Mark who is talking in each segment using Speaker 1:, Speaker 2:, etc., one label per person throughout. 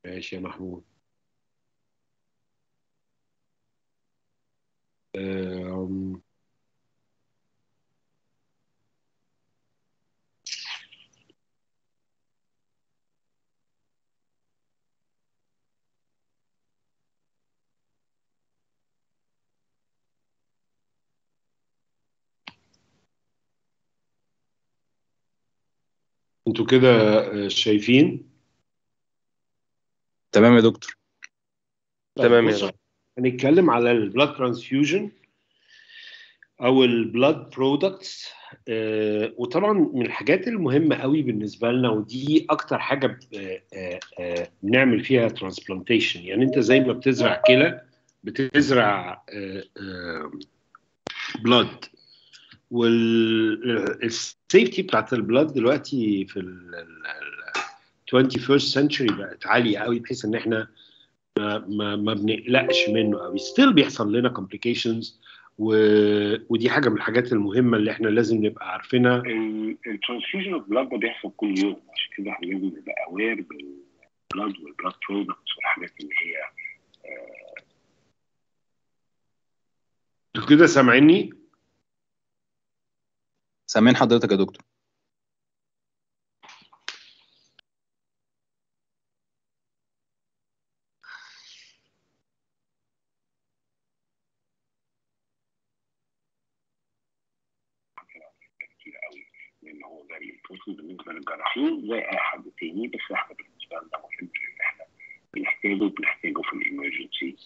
Speaker 1: ماشي يا محمود أم، انتوا كده آه، شايفين
Speaker 2: تمام يا دكتور
Speaker 1: طيب
Speaker 3: تمام يا
Speaker 1: بصوا،
Speaker 3: دكتور.
Speaker 1: هنتكلم على البلاد ترانسفيوجن او البلاد برودكتس وطبعا من الحاجات المهمه قوي بالنسبه لنا ودي اكتر حاجه ب- آه، آه، آه، بنعمل فيها ترانسبلانتيشن يعني انت زي ما بتزرع كلى بتزرع بلاد والسيفتي بتاعت البلاد دلوقتي في ال ال- ال 21st century بقت عاليه قوي بحيث ان احنا ما ما, ما بنقلقش منه قوي ستيل بيحصل لنا complications و... ودي حاجه من الحاجات المهمه اللي احنا لازم نبقى عارفينها
Speaker 4: الترانسفيوجن اوف بلاد ده بيحصل كل يوم عشان كده احنا لازم نبقى اوير بالبلاد والبلاد برودكتس والحاجات اللي هي
Speaker 1: انتوا كده سامعيني
Speaker 2: سامعين حضرتك يا دكتور
Speaker 4: كتير قوي لان هو فيري امبورتنت بالنسبه للجراحين زي اي حد تاني بس احنا بالنسبه لنا مهم لان احنا بنحتاجه بنحتاجه في الامرجنسي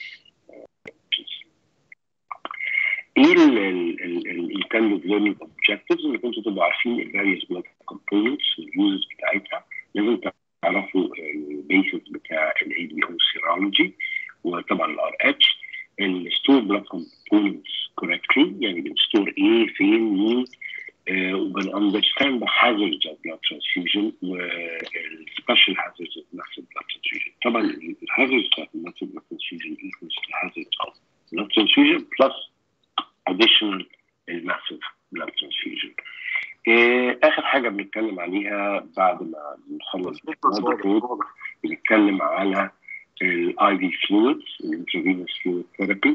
Speaker 4: ايه الانتندد ليرنينج اوبجكتيفز اللي كنتوا تبقوا عارفين الفاريوس بلاد كومبوننتس واليوزز بتاعتها لازم تعرفوا البيسز بتاع الاي بي او سيرولوجي وطبعا الار اتش الستور بلاد كومبوننتس كوركتلي يعني بنستور ايه فين مين uh, وبنunderstand the hazards of blood transfusion والسبيشال hazards of massive blood transfusion. طبعا الهازردز بتاعت massive blood transfusion equals the hazards of blood transfusion plus additional massive blood transfusion. آه، اخر حاجه بنتكلم عليها بعد ما نخلص blood report بنتكلم على الاي في فلويدز الانترفينوس فلويد ثيرابي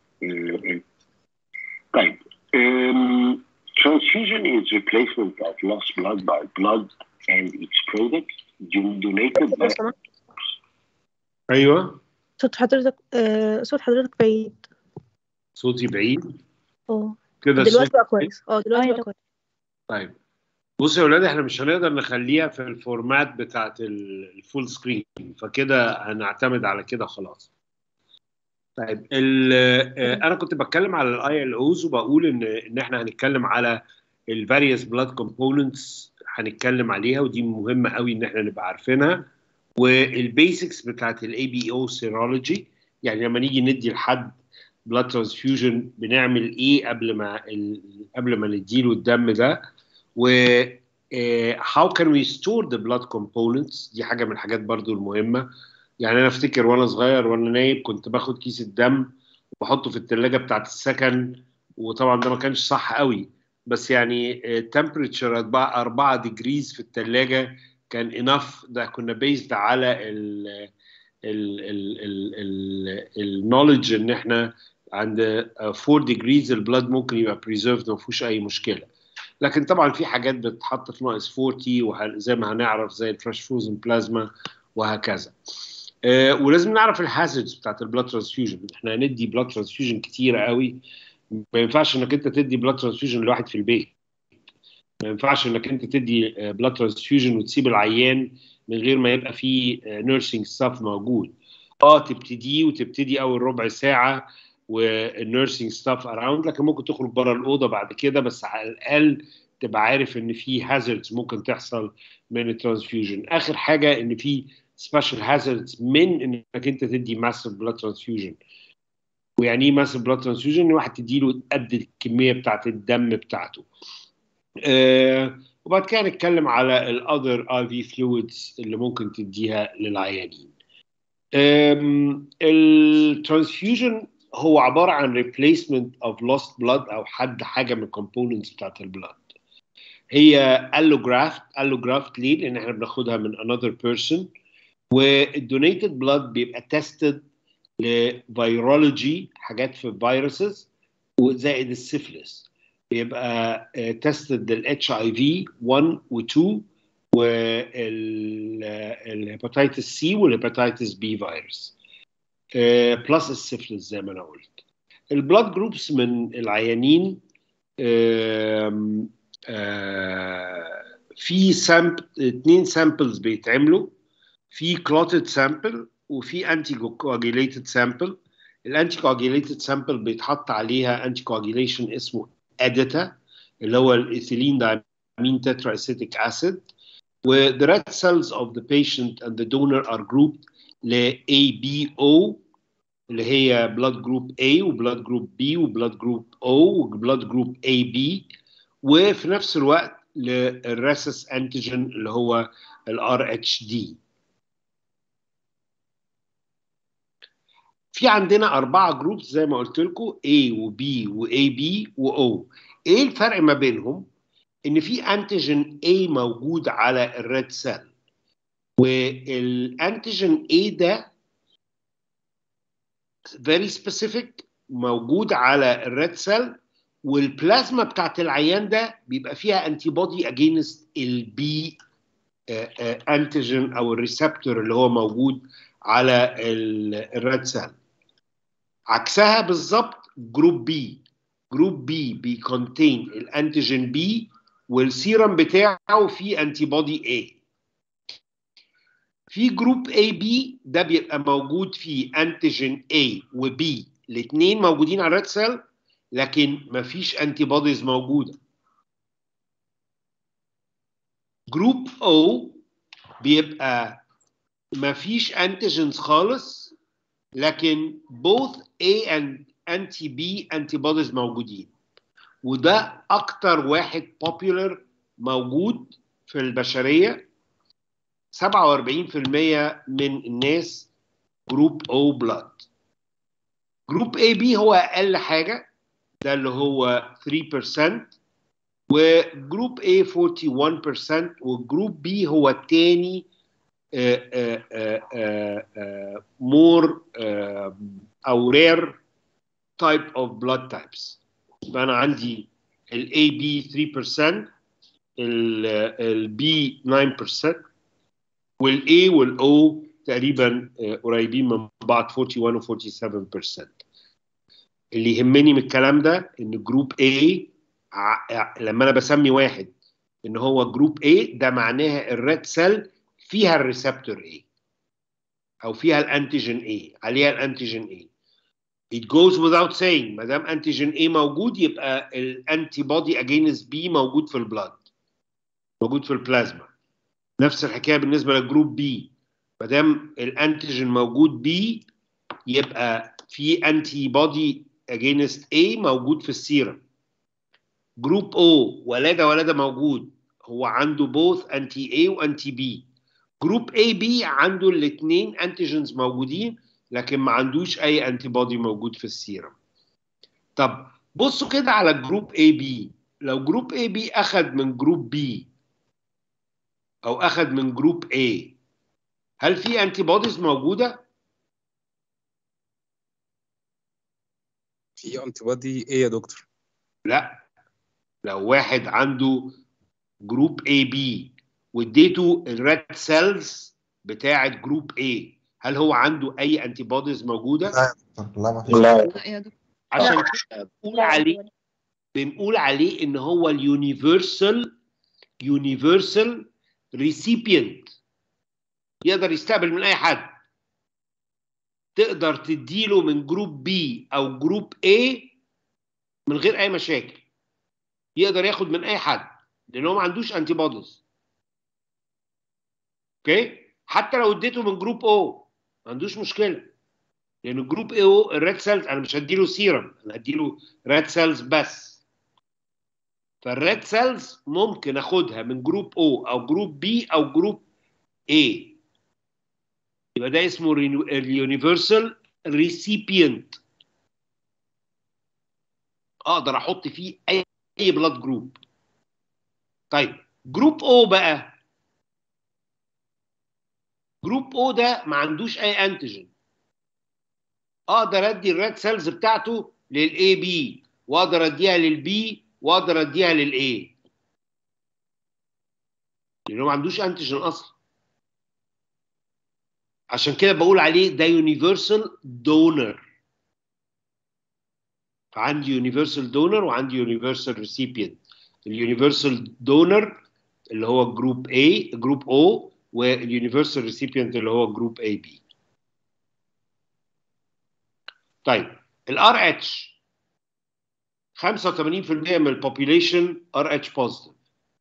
Speaker 4: طيب um, transfusion is replacement of lost blood by blood and its products donated by
Speaker 5: لو سمحت
Speaker 1: ايوه
Speaker 5: صوت حضرتك آه صوت حضرتك بعيد
Speaker 1: صوتي بعيد
Speaker 5: اه
Speaker 1: كده الصوت
Speaker 5: دلوقتي بقى كويس اه دلوقتي
Speaker 6: أيوة.
Speaker 5: بقى كويس
Speaker 1: طيب بصوا يا ولاد احنا مش هنقدر نخليها في الفورمات بتاعت ال- الفول سكرين فكده هنعتمد على كده خلاص طيب ال- آه، انا كنت بتكلم على الاي ال اوز وبقول ان ان احنا هنتكلم على الفاريوس بلاد كومبوننتس هنتكلم عليها ودي مهمه قوي ان احنا نبقى عارفينها والبيسكس بتاعت الاي بي او سيرولوجي يعني لما نيجي ندي لحد بلاد ترانسفيوجن بنعمل ايه قبل ما ال... قبل ما نديله الدم ده و آه، how can we store the blood components دي حاجه من الحاجات برضو المهمه يعني انا افتكر وانا صغير وانا نايم كنت باخد كيس الدم وبحطه في الثلاجه بتاعت السكن وطبعا ده ما كانش صح قوي بس يعني تمبريتشر 4 4 ديجريز في الثلاجه كان انف ده كنا بيزد على ال النولج ان احنا عند 4 ديجريز البلاد ممكن يبقى بريزيرفد ما فيهوش اي مشكله لكن طبعا في حاجات بتتحط في ناقص 40 وزي ما هنعرف زي الفريش فروزن بلازما وهكذا آه ولازم نعرف الهازردز بتاعت البلاد ترانسفيوجن احنا هندي بلاد ترانسفيوجن كتيره قوي ما ينفعش انك انت تدي بلاد ترانسفيوجن لواحد في البيت ما ينفعش انك انت تدي بلاد ترانسفيوجن وتسيب العيان من غير ما يبقى في نيرسينج ستاف موجود اه تبتدي وتبتدي اول ربع ساعه والنيرسينج ستاف اراوند لكن ممكن تخرج بره الاوضه بعد كده بس على الاقل تبقى عارف ان في هازردز ممكن تحصل من الترانسفيوجن اخر حاجه ان في سبيشال هازردز من انك انت تدي ماسيف بلاد ترانسفيوجن ويعني ايه ماسيف بلاد ترانسفيوجن واحد تديله قد الكميه بتاعت الدم بتاعته آه وبعد كده نتكلم على الاذر اي في فلويدز اللي ممكن تديها للعيانين الترانسفيوجن هو عباره عن replacement of lost blood او حد حاجه من الكومبوننتس بتاعت البلاد هي allograft allograft ليه؟ لان احنا بناخدها من another person والدونيتد بلاد بيبقى تيستد لفيرولوجي حاجات في فيروسز وزائد السيفلس بيبقى تيستد للاتش اي في 1 و2 والهيباتيتس سي والهيباتيتس بي فيروس بلس السيفلس زي ما انا قلت البلاد جروبس من العيانين آم، آه، في سامب اتنين سامبلز بيتعملوا في كلوتد سامبل وفي انتي كواجيليتد سامبل الانتي كواجيليتد سامبل بيتحط عليها انتي كواجيليشن اسمه اديتا اللي هو الايثيلين دايمين تترا اسيتيك اسيد و the red cells of the patient and the donor are grouped ل ABO اللي هي blood group A و blood group B و blood group O و blood group AB وفي نفس الوقت للراسس انتيجين اللي هو الار اتش دي في عندنا أربعة جروبس زي ما قلت لكم A و B و AB و O إيه الفرق ما بينهم؟ إن في أنتيجين A موجود على الريد سيل والأنتيجين A ده very specific موجود على الريد سيل والبلازما بتاعت العيان ده بيبقى فيها انتي بودي اجينست البي انتيجين او الريسبتور اللي هو موجود على الريد سيل عكسها بالظبط جروب بي جروب بي بيكونتين الانتيجين بي والسيرم بتاعه فيه انتي بودي اي في جروب اي بي ده بيبقى موجود فيه انتيجين اي وبي الاثنين موجودين على الريد سيل لكن مفيش انتي بوديز موجوده جروب او بيبقى مفيش انتيجينز خالص لكن both A and anti B antibodies موجودين وده اكتر واحد popular موجود في البشريه 47% من الناس جروب او بلاد جروب اي بي هو اقل حاجه ده اللي هو 3% وجروب A 41% والجروب بي هو الثاني مور او رير تايب اوف بلاد تايبس فانا عندي الاي بي 3% البي 9% والاي والاو تقريبا آه، قريبين من بعض 41 و 47% اللي يهمني من الكلام ده ان جروب A ع- لما انا بسمي واحد ان هو جروب A ده معناها الريد سيل فيها الريسبتور A او فيها الانتيجين A عليها الانتيجين A it goes without saying ما دام انتيجين A موجود يبقى الانتي بودي اجينست B موجود في البلاد موجود في البلازما نفس الحكايه بالنسبه للجروب B ما دام الانتيجين موجود B يبقى في انتي بودي اجينست A موجود في السيرم جروب O ولاده ولاده موجود هو عنده both انتي A وانتي B جروب A B عنده الاثنين انتيجينز موجودين لكن ما عندوش اي انتي بودي موجود في السيرم طب بصوا كده على الجروب A B لو جروب A B اخذ من جروب B او اخذ من جروب A هل في انتي بوديز موجوده
Speaker 2: في انتي بودي ايه يا دكتور
Speaker 1: لا لو واحد عنده جروب اي بي واديته الريد سيلز بتاعه جروب اي هل هو عنده اي انتي بوديز موجوده
Speaker 3: لا لا ما فيش
Speaker 4: لا
Speaker 6: لا يا دكتور
Speaker 1: عشان كده بنقول عليه بنقول عليه ان هو اليونيفرسال يونيفرسال ريسيبينت يقدر يستقبل من اي حد تقدر تديله من جروب بي او جروب A من غير اي مشاكل يقدر ياخد من اي حد لان هو ما عندوش انتي بوديز اوكي حتى لو اديته من جروب او ما عندوش مشكله لان الجروب او الريد سيلز انا مش هديله سيرم انا هديله ريد سيلز بس فالريد سيلز ممكن اخدها من جروب او او جروب بي او جروب A يبقى ده اسمه اليونيفرسال ريسيبينت اقدر احط فيه اي اي بلاد جروب طيب جروب او بقى جروب او ده ما عندوش اي انتيجين اقدر ادي الريد سيلز بتاعته للاي بي واقدر اديها للبي واقدر اديها للاي لانه ما عندوش انتيجين اصلا عشان كده بقول عليه ده يونيفرسال دونر فعندي يونيفرسال دونر وعندي يونيفرسال ريسيبينت اليونيفرسال دونر اللي هو جروب A جروب O واليونيفرسال ريسيبينت اللي هو جروب اي بي طيب الار اتش 85% من البوبيليشن ار اتش بوزيتيف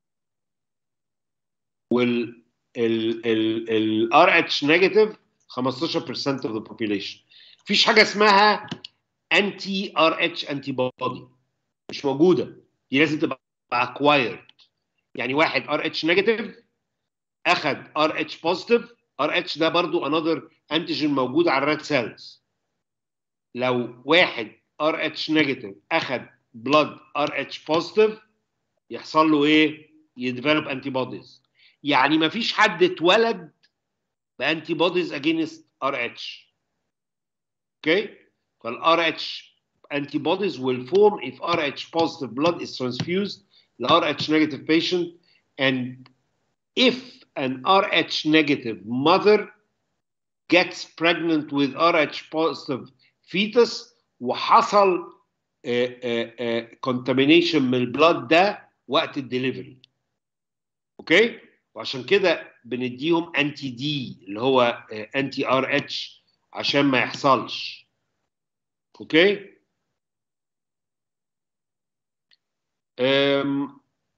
Speaker 1: وال الار اتش نيجاتيف 15% of the population مفيش حاجه اسمها انتي ار اتش انتي بودي مش موجوده دي لازم تبقى acquired يعني واحد ار اتش نيجاتيف اخذ ار اتش بوزيتيف ار اتش ده برضو انذر انتيجين موجود على الريد سيلز لو واحد ار اتش نيجاتيف اخذ بلاد ار اتش بوزيتيف يحصل له ايه؟ يديفلوب انتي بوديز يعني ما فيش حد اتولد بانتي بوديز اجينست ار اتش اوكي فالار اتش antibodies will form if RH positive blood is transfused the RH negative patient and if an RH negative mother gets pregnant with RH positive fetus وحصل uh, uh, uh, contamination من البلاد ده وقت الدليفري اوكي وعشان كده بنديهم انتي دي اللي هو انتي ار اتش عشان ما يحصلش اوكي أم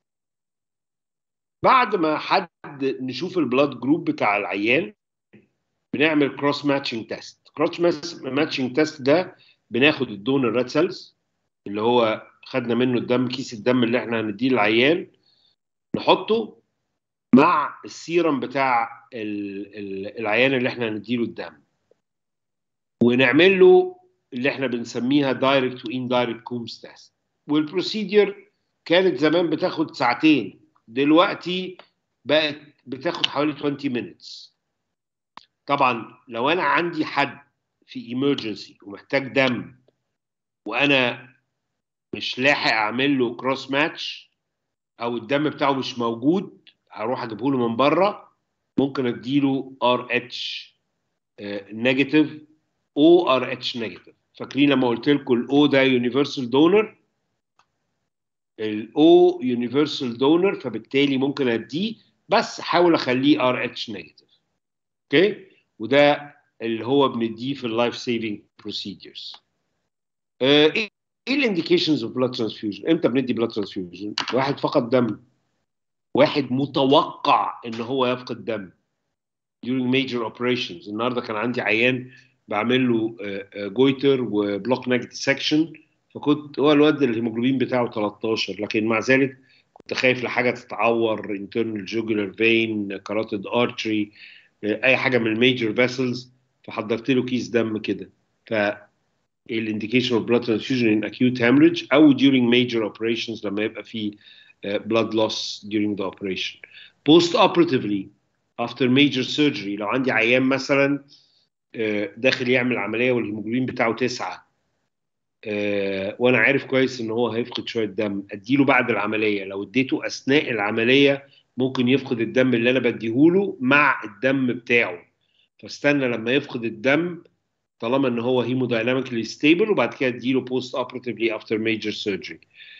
Speaker 1: بعد ما حد نشوف البلاد جروب بتاع العيان بنعمل كروس ماتشنج تيست كروس ماتشنج تيست ده بناخد الدونر ريد سيلز اللي هو خدنا منه الدم كيس الدم اللي احنا هنديه للعيان نحطه مع السيرم بتاع ال ال العيان اللي احنا هنديله الدم ونعمل له اللي احنا بنسميها دايركت وان دايركت كومز تيست والبروسيدير كانت زمان بتاخد ساعتين دلوقتي بقت بتاخد حوالي 20 minutes طبعا لو انا عندي حد في ايمرجنسي ومحتاج دم وانا مش لاحق اعمل له كروس ماتش او الدم بتاعه مش موجود هروح اجيبه له من بره ممكن اديله ار اتش نيجاتيف او ار اتش نيجاتيف فاكرين لما قلت لكم الاو ده يونيفرسال دونر الاو يونيفرسال دونر فبالتالي ممكن اديه بس حاول اخليه ار اتش نيجاتيف اوكي وده اللي هو بنديه في اللايف سيفنج بروسيدرز ايه الانديكيشنز اوف بلاد ترانسفيوجن امتى بندي بلاد ترانسفيوجن واحد فقد دم واحد متوقع ان هو يفقد دم during major operations النهارده كان عندي عيان بعمل له جويتر وبلوك نيك ديسكشن فكنت هو الواد الهيموجلوبين بتاعه 13 لكن مع ذلك كنت خايف لحاجه تتعور internal jugular vein carotid artery اي حاجه من الميجر فيسلز فحضرت له كيس دم كده ف الانديكيشن اوف بلاد ترانسفيوجن ان acute hemorrhage او during major operations لما يبقى في blood loss during the operation post operatively after major surgery لو عندي عيان مثلا داخل يعمل عمليه والهيموجلوبين بتاعه تسعة وانا عارف كويس ان هو هيفقد شويه دم اديله بعد العمليه لو اديته اثناء العمليه ممكن يفقد الدم اللي انا بديهوله مع الدم بتاعه فاستنى لما يفقد الدم طالما ان هو هيمودايناميكلي ستيبل وبعد كده اديله بوست اوبراتيفلي افتر ميجر سيرجري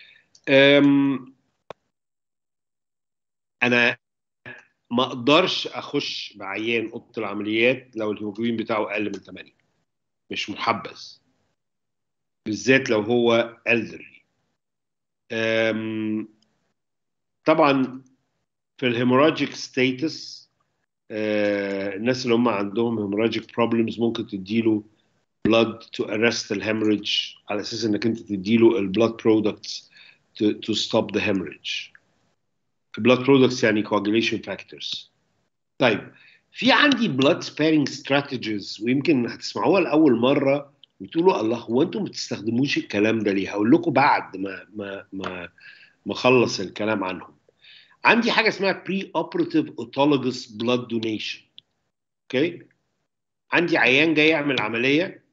Speaker 1: انا ما اقدرش اخش بعيان اوضه العمليات لو الهيموجلوبين بتاعه اقل من 8 مش محبذ بالذات لو هو elderly طبعا في الهيموراجيك ستاتس الناس اللي هم عندهم هيموراجيك بروبلمز ممكن تديله blood to arrest the hemorrhage على اساس انك انت تديله البلاد برودكتس to, to stop the hemorrhage blood products يعني coagulation factors طيب في عندي blood sparing strategies ويمكن هتسمعوها لاول مره وتقولوا الله هو انتم ما بتستخدموش الكلام ده ليه؟ هقول لكم بعد ما ما ما ما اخلص الكلام عنهم. عندي حاجه اسمها بري اوبراتيف اوتولوجوس بلاد دونيشن. اوكي عندي عيان جاي يعمل عمليه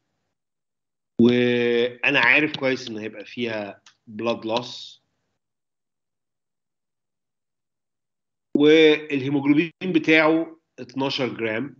Speaker 1: وانا عارف كويس ان هيبقى فيها بلاد لوس والهيموجلوبين بتاعه 12 جرام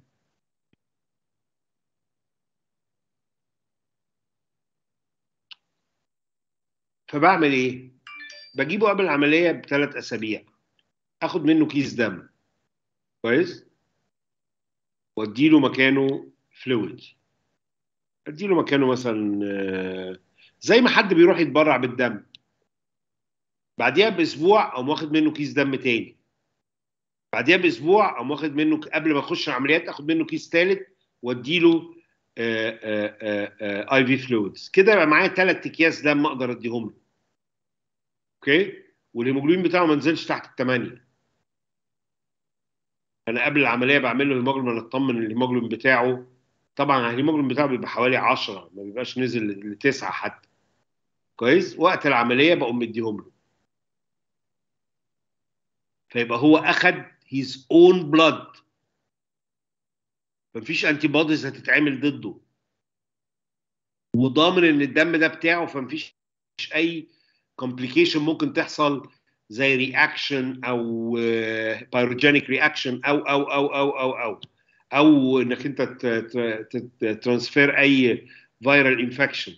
Speaker 1: فبعمل ايه؟ بجيبه قبل العمليه بثلاث اسابيع اخد منه كيس دم كويس؟ واديله مكانه فلويد اديله مكانه مثلا آه، زي ما حد بيروح يتبرع بالدم بعديها باسبوع اقوم واخد منه كيس دم تاني بعديها باسبوع اقوم واخد منه قبل ما اخش العمليات اخد منه كيس ثالث واديله اي في فلويدز كده يبقى معايا ثلاث اكياس دم اقدر اديهم له اوكي والهيموجلوبين بتاعه ما نزلش تحت الثمانيه انا قبل العمليه بعمل له هيموجلوبين اطمن الهيموجلوبين بتاعه طبعا الهيموجلوبين بتاعه بيبقى حوالي 10 ما بيبقاش نزل لتسعه حتى كويس وقت العمليه بقوم مديهم له فيبقى هو اخد his own blood مفيش انتي بوديز هتتعمل ضده وضامن ان الدم ده بتاعه فمفيش اي كومبليكيشن ممكن تحصل زي رياكشن او بايروجينيك رياكشن او او او او او او او انك انت ترانسفير اي فيرال انفكشن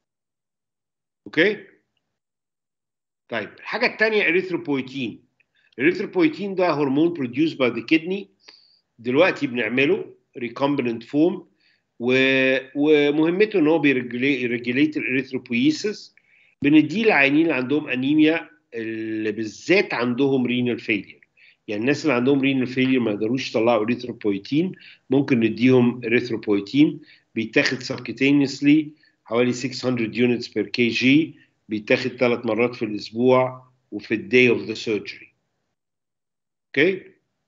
Speaker 1: اوكي طيب الحاجه الثانيه اريثروبويتين الاريثروبويتين ده هرمون بروديوس باي ذا كدني دلوقتي بنعمله ريكومبيننت فوم ومهمته ان هو بيرجليت الاريثروبويسيس بنديه للعيانين اللي عندهم انيميا اللي بالذات عندهم رينال فيلير يعني الناس اللي عندهم رينال فيلير ما يقدروش يطلعوا اريثروبويتين ممكن نديهم اريثروبويتين بيتاخد سبكتينيسلي حوالي 600 يونتس بير كي جي بيتاخد ثلاث مرات في الاسبوع وفي الداي اوف ذا سيرجري اوكي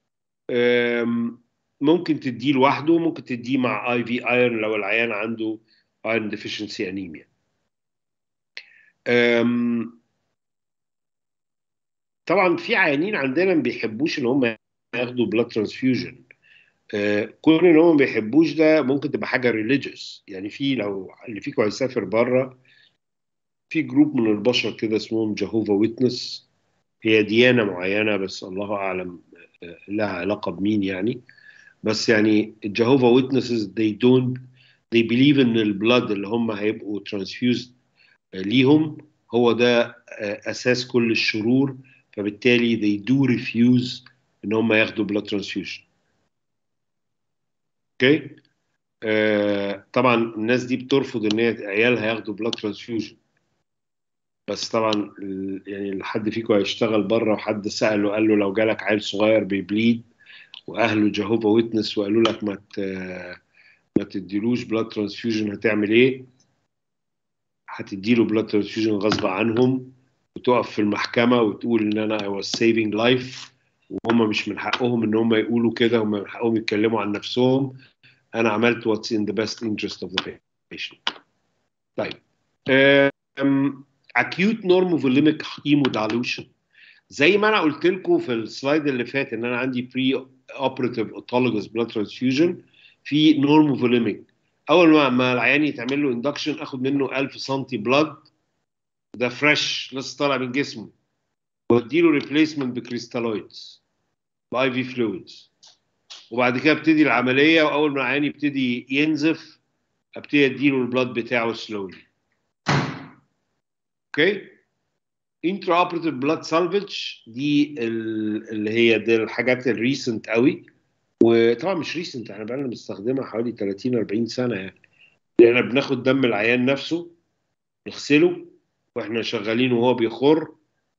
Speaker 1: ممكن تديه لوحده ممكن تديه مع اي في ايرون لو العيان عنده ايرون ديفيشنسي انيميا طبعا في عيانين عندنا ما بيحبوش ان هم ياخدوا بلاد ترانسفيوجن كون ان هم ما بيحبوش ده ممكن تبقى حاجه ريليجيوس يعني في لو اللي فيكم هيسافر بره في جروب من البشر كده اسمهم جهوفا ويتنس هي ديانه معينه بس الله اعلم لها علاقه بمين يعني بس يعني الجهوفا ويتنسز they don't they believe ان البلاد اللي هم هيبقوا ترانسفيوزد ليهم هو ده اساس كل الشرور فبالتالي they do refuse ان هم ياخدوا blood transfusion اوكي آه طبعا الناس دي بترفض ان هي عيالها ياخدوا blood transfusion بس طبعا يعني حد فيكم هيشتغل بره وحد سأله قال له لو جالك عيل صغير بيبليد واهله جهوفا ويتنس وقالوا لك ما ما تديلوش بلاد ترانسفيوجن هتعمل ايه؟ هتديله بلاد ترانسفيوجن غصب عنهم وتقف في المحكمه وتقول ان انا I was saving life وهم مش من حقهم ان هم يقولوا كده هم من حقهم يتكلموا عن نفسهم انا عملت what's in the best interest of the patient. طيب um, acute normovolemic hemodilution زي ما انا قلت لكم في السلايد اللي فات ان انا عندي بري اوبراتيف autologous blood transfusion في نورموفوليميك اول ما ما العيان يتعمل له اندكشن اخد منه 1000 سم بلاد ده فريش لسه طالع من جسمه واديله ريبليسمنت بكريستالويدز باي في فلويدز وبعد كده ابتدي العمليه واول ما العيان يبتدي ينزف ابتدي اديله البلاد بتاعه سلولي اوكي انترا اوبراتيف بلاد سالفج دي اللي هي دي الحاجات الريسنت قوي وطبعا مش ريسنت احنا بقالنا بنستخدمها حوالي 30 40 سنه يعني احنا بناخد دم العيان نفسه نغسله واحنا شغالين وهو بيخر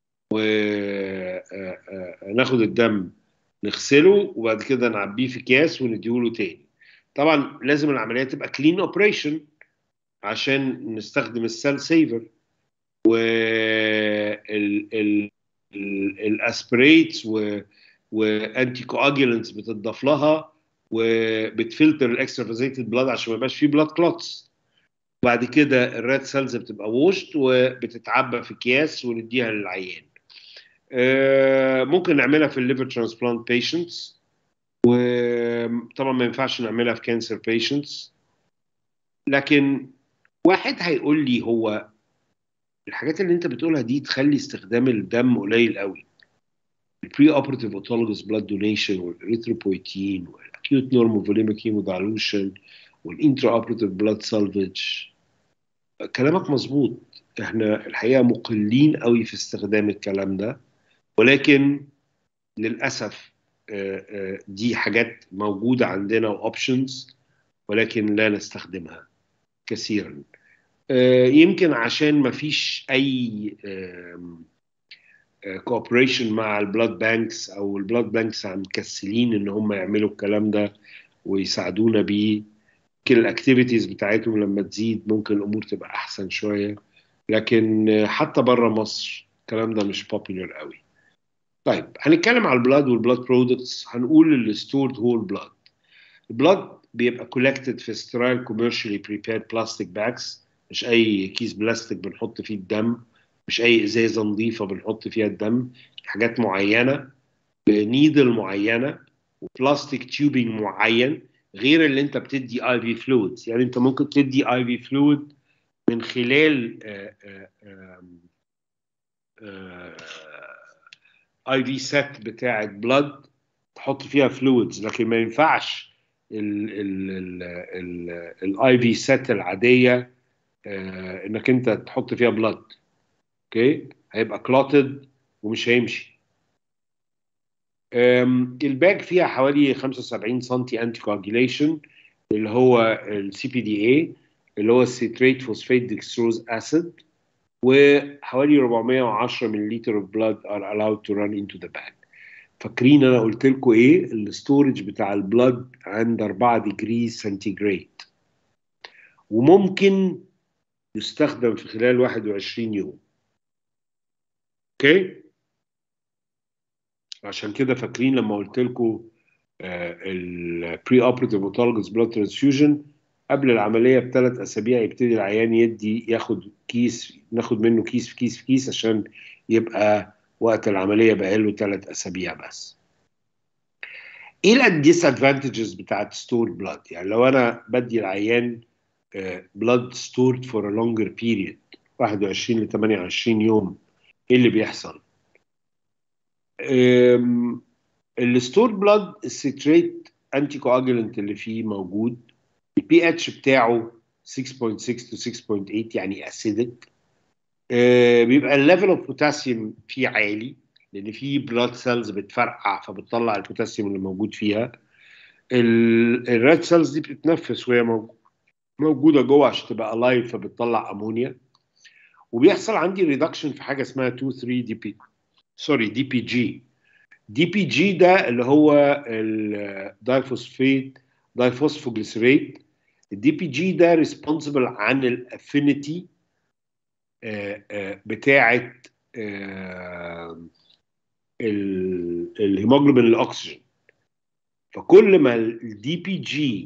Speaker 1: وناخد الدم نغسله وبعد كده نعبيه في اكياس ونديهوله تاني طبعا لازم العمليه تبقى كلين اوبريشن عشان نستخدم السيل سيفر والاسبريتس وانتي كواجولانتس بتضاف لها وبتفلتر الاكسترافازيتد بلاد عشان ما يبقاش فيه بلاد كلوتس وبعد كده الريد سيلز بتبقى ووشت وبتتعبى في اكياس ونديها للعيان ممكن نعملها في الليفر ترانسبلانت بيشنتس وطبعا ما ينفعش نعملها في كانسر بيشنتس لكن واحد هيقول لي هو الحاجات اللي انت بتقولها دي تخلي استخدام الدم قليل قوي البري اوبراتيف اوتولوجوس بلاد دونيشن والاريثروبويتين والاكيوت نورموفوليميك هيمودايلوشن والانترا اوبراتيف بلاد سالفج كلامك مظبوط احنا الحقيقه مقلين قوي في استخدام الكلام ده ولكن للاسف آه، آه، دي حاجات موجوده عندنا واوبشنز ولكن لا نستخدمها كثيرا آه، يمكن عشان ما فيش اي كوبريشن مع البلاد بانكس او البلاد بانكس مكسلين ان هم يعملوا الكلام ده ويساعدونا بيه يمكن الاكتيفيتيز بتاعتهم لما تزيد ممكن الامور تبقى احسن شويه لكن آه، حتى بره مصر الكلام ده مش بوبيلر قوي طيب هنتكلم على البلاد والبلاد برودكتس هنقول الستورد هول بلاد البلاد بيبقى collected في sterile commercially prepared plastic bags مش اي كيس بلاستيك بنحط فيه الدم مش اي ازازه نظيفه بنحط فيها الدم حاجات معينه بنيدل معينه وبلاستيك تيوبينج معين غير اللي انت بتدي اي في فلويدز يعني انت ممكن تدي اي في فلويد من خلال اي في سيت بتاعه بلاد تحط فيها فلويدز لكن ما ينفعش الاي في سيت العاديه آه، انك انت تحط فيها بلاد اوكي هيبقى كلوتد ومش هيمشي أم، الباج فيها حوالي 75 سم انتي كواجيليشن اللي هو السي بي دي اي اللي هو السيتريت فوسفات ديكستروز اسيد وحوالي 410 مللتر اوف بلاد ار allowed to run into the bag فاكرين انا قلت لكم ايه الستورج بتاع البلاد عند 4 ديجري سنتيجريد وممكن يستخدم في خلال 21 يوم اوكي عشان كده فاكرين لما قلت لكم البري اوبراتيف اوتولوجوس بلاد ترانسفيوجن قبل العمليه بثلاث اسابيع يبتدي العيان يدي ياخد كيس ناخد منه كيس في كيس في كيس عشان يبقى وقت العمليه بقى له ثلاث اسابيع بس. ايه الديس ادفانتجز بتاعت ستور بلاد؟ يعني لو انا بدي العيان بلاد ستورد فور ا لونجر بيريد 21 ل 28 يوم ايه اللي بيحصل؟ الستور بلاد السيتريت انتي كواجولنت اللي فيه موجود البي اتش بتاعه 6.6 تو 6.8 يعني اسيدك بيبقى الليفل اوف بوتاسيوم فيه عالي لان فيه بلاد سيلز بتفرقع فبتطلع البوتاسيوم اللي موجود فيها الريد سيلز دي بتتنفس وهي موجوده موجوده جوه عشان تبقى الايف فبتطلع امونيا وبيحصل عندي ريدكشن في حاجه اسمها 2 3 دي بي سوري دي بي جي دي بي جي ده اللي هو الدايفوسفيت دايفوسفوجليسريت الدي بي جي ده ريسبونسبل عن الافينيتي بتاعه الهيموجلوبين الاكسجين فكل ما الدي بي جي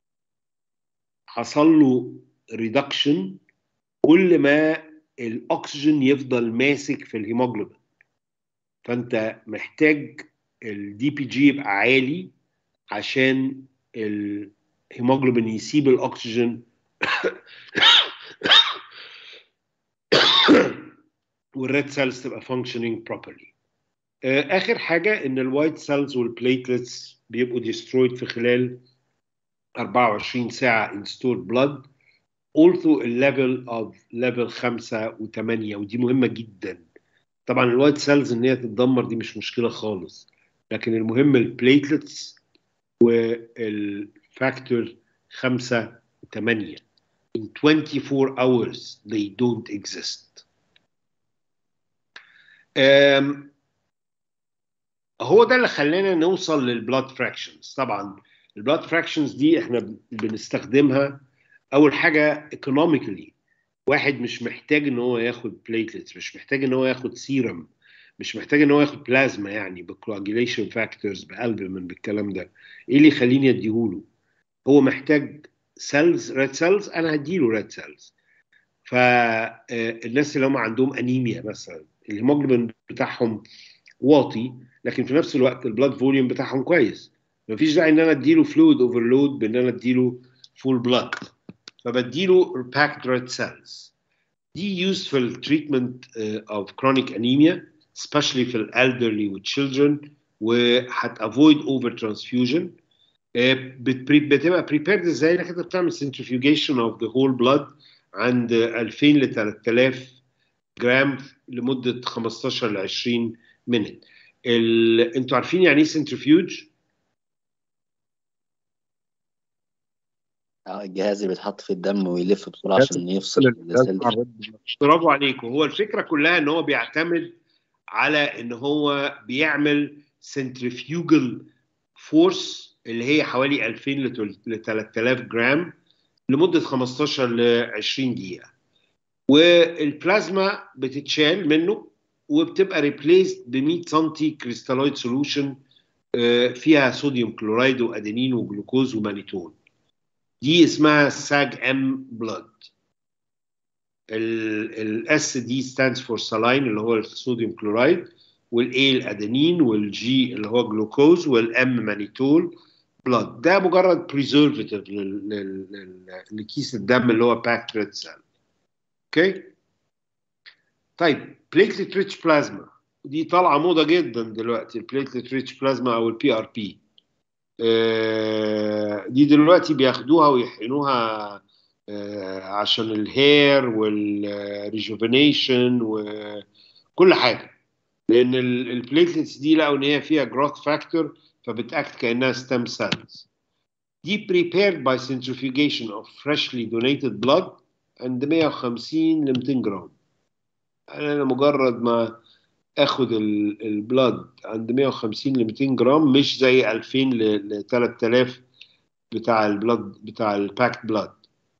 Speaker 1: حصل له ريدكشن كل ما الاكسجين يفضل ماسك في الهيموجلوبين فانت محتاج الدي بي جي يبقى عالي عشان الهيموجلوبين يسيب الاكسجين والريد سيلز تبقى functioning properly اخر حاجه ان الوايت سيلز والبليتلتس بيبقوا destroyed في خلال 24 ساعه in stored blood also الليفل of level 5 و8 ودي مهمه جدا طبعا الوايت سيلز ان هي تتدمر دي مش مشكله خالص لكن المهم البليتلتس والفاكتور 5 و8 in 24 hours they don't exist um, هو ده اللي خلانا نوصل للبلاد فراكشنز طبعا البلاد فراكشنز دي احنا بنستخدمها اول حاجه ايكونوميكالي واحد مش محتاج ان هو ياخد بليتلتس مش محتاج ان هو ياخد سيرم مش محتاج ان هو ياخد بلازما يعني بكواجيليشن فاكتورز بالبومين بالكلام ده ايه اللي يخليني اديهوله هو محتاج سيلز ريد سيلز انا هديله ريد سيلز فالناس اللي هم عندهم انيميا مثلا الهيموجلوبين بتاعهم واطي لكن في نفس الوقت البلاد فوليوم بتاعهم كويس مفيش داعي ان انا اديله فلويد اوفرلود بان انا اديله فول بلاد فبديله باكد ريد سيلز دي used for treatment uh, of chronic anemia especially في elderly with children وهت avoid over transfusion uh, بت- بتبقى prepared ازاي انك انت بتعمل centrifugation of the whole blood عند 2000 ل 3000 جرام لمده 15 ل 20 minute ال... انتوا عارفين يعني ايه centrifuge؟
Speaker 3: اه الجهاز اللي بيتحط في الدم ويلف بسرعة
Speaker 2: جهاز
Speaker 3: عشان يفصل
Speaker 2: الجهاز
Speaker 3: السيل
Speaker 2: بتاع الرد
Speaker 1: برافو عليكم هو الفكره كلها ان هو بيعتمد على ان هو بيعمل centrifugal فورس اللي هي حوالي 2000 ل 3000 جرام لمده 15 ل 20 دقيقه والبلازما بتتشال منه وبتبقى ريبليسد ب 100 سم كريستالويد سولوشن فيها صوديوم كلورايد وادينين وجلوكوز ومانيتول دي اسمها ساج ام بلاد الاس دي stands فور saline اللي هو الصوديوم كلورايد والاي الادينين والجي اللي هو جلوكوز والام مانيتول بلاد ده مجرد بريزرفاتيف لكيس الدم اللي هو باكت ريد سيل اوكي طيب بليتلت ريتش بلازما دي طالعه موضه جدا دلوقتي البليتلت ريتش بلازما او البي ار بي دي دلوقتي بياخدوها ويحقنوها آه، عشان الهير والريجوفينيشن وكل حاجه لان البليتلتس دي لقوا ان هي فيها جروث فاكتور فبتاكت كانها ستيم سيلز دي prepared by centrifugation of freshly donated blood عند 150 ل 200 جرام انا مجرد ما اخد البلاد عند 150 ل 200 جرام مش زي 2000 ل 3000 بتاع البلاد بتاع الباكت بلاد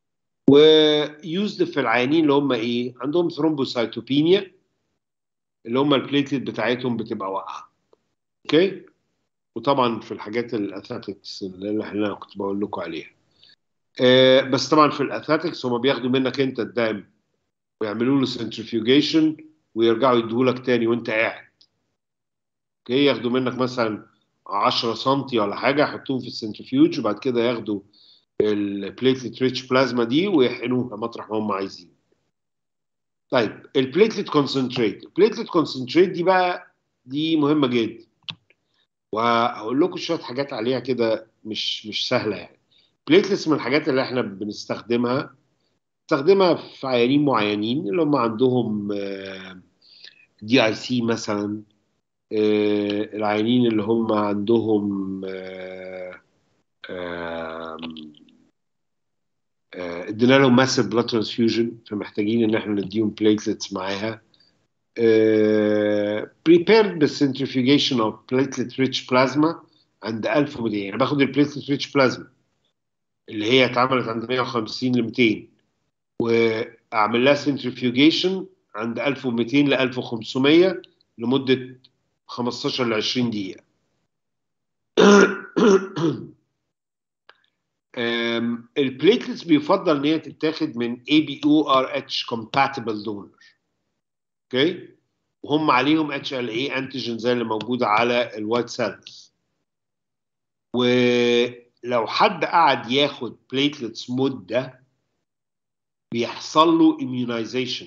Speaker 1: ويوزد في العيانين اللي هم ايه عندهم ثرومبوسايتوبينيا اللي هم البليتلت بتاعتهم بتبقى واقعه اوكي وطبعا في الحاجات الاثليتكس اللي احنا كنت بقول لكم عليها آه بس طبعا في الاثليتكس هم بياخدوا منك انت الدم ويعملوا له سنترفيوجيشن ويرجعوا يدوهولك تاني وانت قاعد اوكي ياخدوا منك مثلا 10 سم ولا حاجه يحطوهم في السنترفيوج وبعد كده ياخدوا البليتلت ريتش بلازما دي ويحقنوها مطرح ما هم عايزين طيب البليتلت كونسنتريت البليتلت كونسنتريت دي بقى دي مهمه جدا وهقول لكم شويه حاجات عليها كده مش مش سهله يعني بليتلتس من الحاجات اللي احنا بنستخدمها بنستخدمها في عيانين معينين اللي هم عندهم دي اي سي مثلا آه، العيانين اللي هم عندهم ادينا لهم ماسيف بلاد ترانسفيوجن فمحتاجين ان احنا نديهم بليتلتس معاها بريبيرد بالسنترفيوجيشن اوف بليتلت ريتش بلازما عند 1200 يعني باخد البليتلت ريتش بلازما اللي هي اتعملت عند 150 ل 200 واعمل لها سنترفيوجيشن عند 1200 ل 1500 لمده 15 ل 20 دقيقه البليتلتس بيفضل ان هي تتاخد من اي بي او ار اتش compatible donor اوكي وهم عليهم اتش ال اي انتيجين زي اللي موجوده على الوايت سيلز ولو حد قعد ياخد بليتلتس مده بيحصل له immunization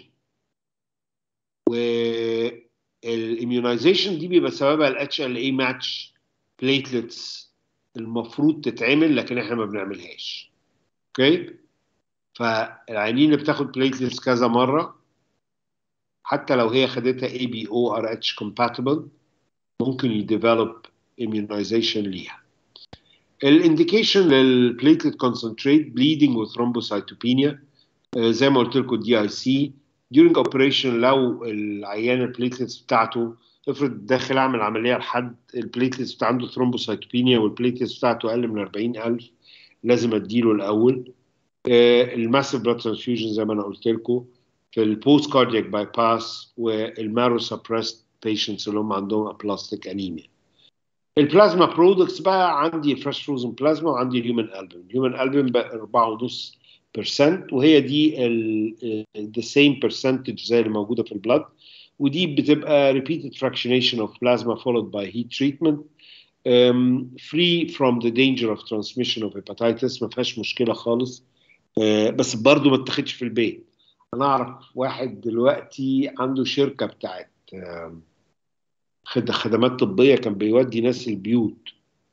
Speaker 1: والاميونايزيشن دي بيبقى سببها الاتش ال اي ماتش بليتلتس المفروض تتعمل لكن احنا ما بنعملهاش اوكي فالعيانين اللي بتاخد بليتلتس كذا مره حتى لو هي خدتها اي بي او ار اتش compatible ممكن يديفلوب immunization ليها الانديكيشن للبليتلت كونسنتريت بليدنج وثرومبوسايتوبينيا زي ما قلت لكم دي اي سي during operation لو العيان البليتلتس بتاعته افرض داخل اعمل عمليه لحد البليتلتس بتاع عنده ثرومبوسايتوبينيا والبليتلتس بتاعته اقل من 40000 لازم اديله الاول الماسيف بلاد ترانسفيوجن زي ما انا قلت لكم في البوست كاردياك باي باس والمارو سبريست بيشنتس اللي هم عندهم ابلاستيك انيميا البلازما برودكتس بقى عندي فريش فروزن بلازما وعندي الهيومن البوم الهيومن البوم بقى 4.5% وهي دي ذا سيم برسنتج زي اللي موجوده في البلد ودي بتبقى repeated fractionation of plasma followed by heat treatment free from the danger of transmission of hepatitis ما فيهاش مشكله خالص آه، بس برضو ما تاخدش في البيت انا اعرف واحد دلوقتي عنده شركه بتاعت آم، خد- خدمات طبيه كان بيودي ناس البيوت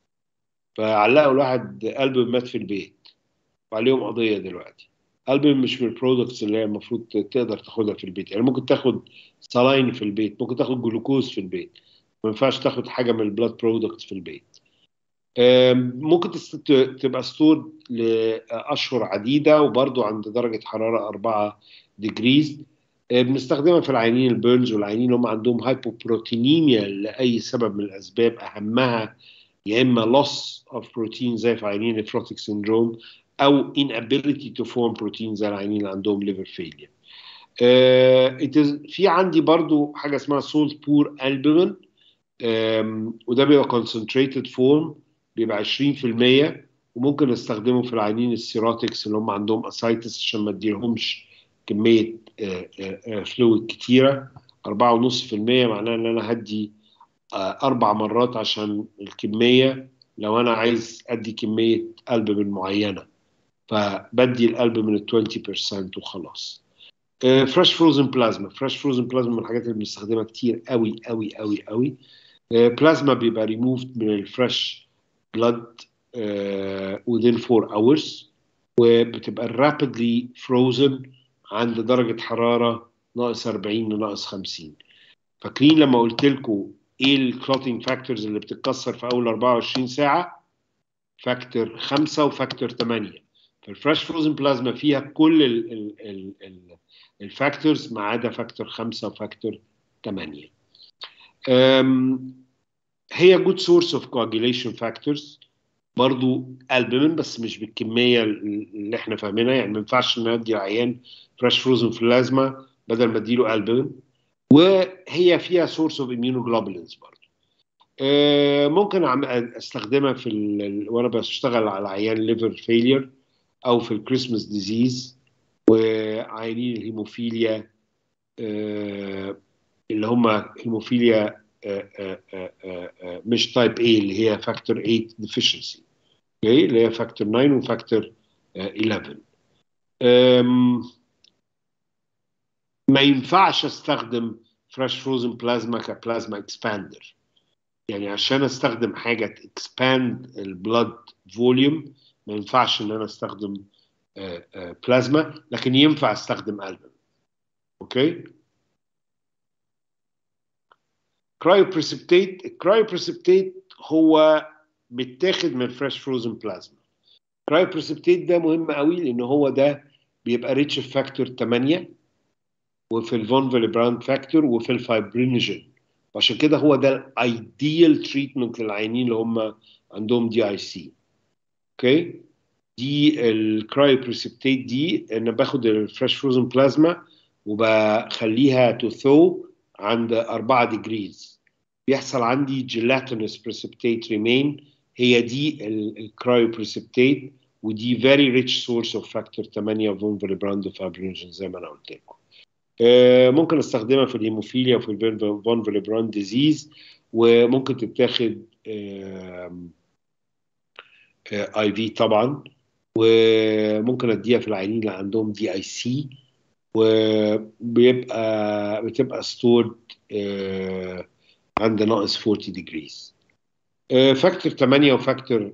Speaker 1: فعلقوا الواحد قلب مات في البيت وعليهم قضيه دلوقتي قلب مش من البرودكتس اللي هي المفروض تقدر تاخدها في البيت يعني ممكن تاخد سلاين في البيت ممكن تاخد جلوكوز في البيت ما ينفعش تاخد حاجه من البلاد برودكتس في البيت آم، ممكن تست- ت- تبقى ستور لاشهر عديده وبرضو عند درجه حراره 4 ديجريز بنستخدمها في العيانين البيرنز والعيانين اللي هم عندهم هايبوبروتينيميا لاي سبب من الاسباب اهمها يا اما loss of protein زي في عيانين الفروتيك سيندروم او inability to form protein زي العيانين اللي عندهم liver failure. آه، it is- في عندي برضو حاجه اسمها salt poor albumin آم، وده بيبقى concentrated form بيبقى 20% وممكن استخدمه في العيانين السيروتكس اللي هم عندهم اسايتس عشان ما اديلهمش كميه فلويد كتيره 4.5% معناه ان انا هدي آه، اربع مرات عشان الكميه لو انا عايز ادي كميه قلب من معينه فبدي القلب من ال 20% وخلاص فريش فروزن بلازما فريش فروزن بلازما من الحاجات اللي بنستخدمها كتير قوي قوي قوي قوي بلازما بيبقى ريموفد من الفريش بلاد within 4 hours وبتبقى rapidly frozen عند درجة حرارة ناقص 40 لناقص 50 فاكرين لما قلت لكم ايه الكلوتينج فاكتورز اللي بتتكسر في اول 24 ساعة فاكتور 5 وفاكتور 8 فالفريش فروزن بلازما فيها كل ال ال ال ال الفاكتورز ما عدا فاكتور 5 وفاكتور 8 أم، هي good source of coagulation factors برضو البومين بس مش بالكميه اللي احنا فاهمينها يعني ما ينفعش ان ادي عيان فريش فروزن بلازما بدل ما اديله البومين وهي فيها سورس اوف immunoglobulins برضو آه، ممكن أعم- استخدمها في ال- ال- وانا بشتغل على عيان ليفر فيلير او في الكريسماس ديزيز وعيانين الهيموفيليا آه، اللي هم هيموفيليا آه، آه، آه، آه، آه، مش تايب A اللي هي فاكتور 8 ديفيشنسي اوكي اللي هي فاكتور 9 وفاكتور 11 أم، ما ينفعش استخدم فريش فروزن بلازما كبلازما اكسباندر يعني عشان استخدم حاجه تكسباند البلاد فوليوم ما ينفعش ان انا استخدم بلازما لكن ينفع استخدم البوم اوكي كرايوبريسبتيت الكرايوبريسبتيت هو متاخد من فريش فروزن بلازما كرايوبريسبتيت ده مهم قوي لان هو ده بيبقى ريتش في فاكتور 8 وفي الفون فيليبراند فاكتور وفي الفايبرينجين وعشان كده هو ده الايديال تريتمنت للعيانين اللي هم عندهم دي اي سي اوكي دي الكرايوبريسبتيت دي انا باخد الفريش فروزن بلازما وبخليها تو ثو عند 4 ديجريز بيحصل عندي جيلاتينس بريسبتيت ريمين هي دي الكرايوبريسبتيت ودي very rich source of factor 8 فون فيليبراند فايبرينجين زي ما انا قلت لكم آه، ممكن استخدمها في الهيموفيليا وفي الفون فيليبراند ديزيز وممكن تتاخد اي في طبعا وممكن اديها في العيانين اللي عندهم دي اي سي وبيبقى بتبقى ستورد عند ناقص 40 ديجريز فاكتور 8 وفاكتور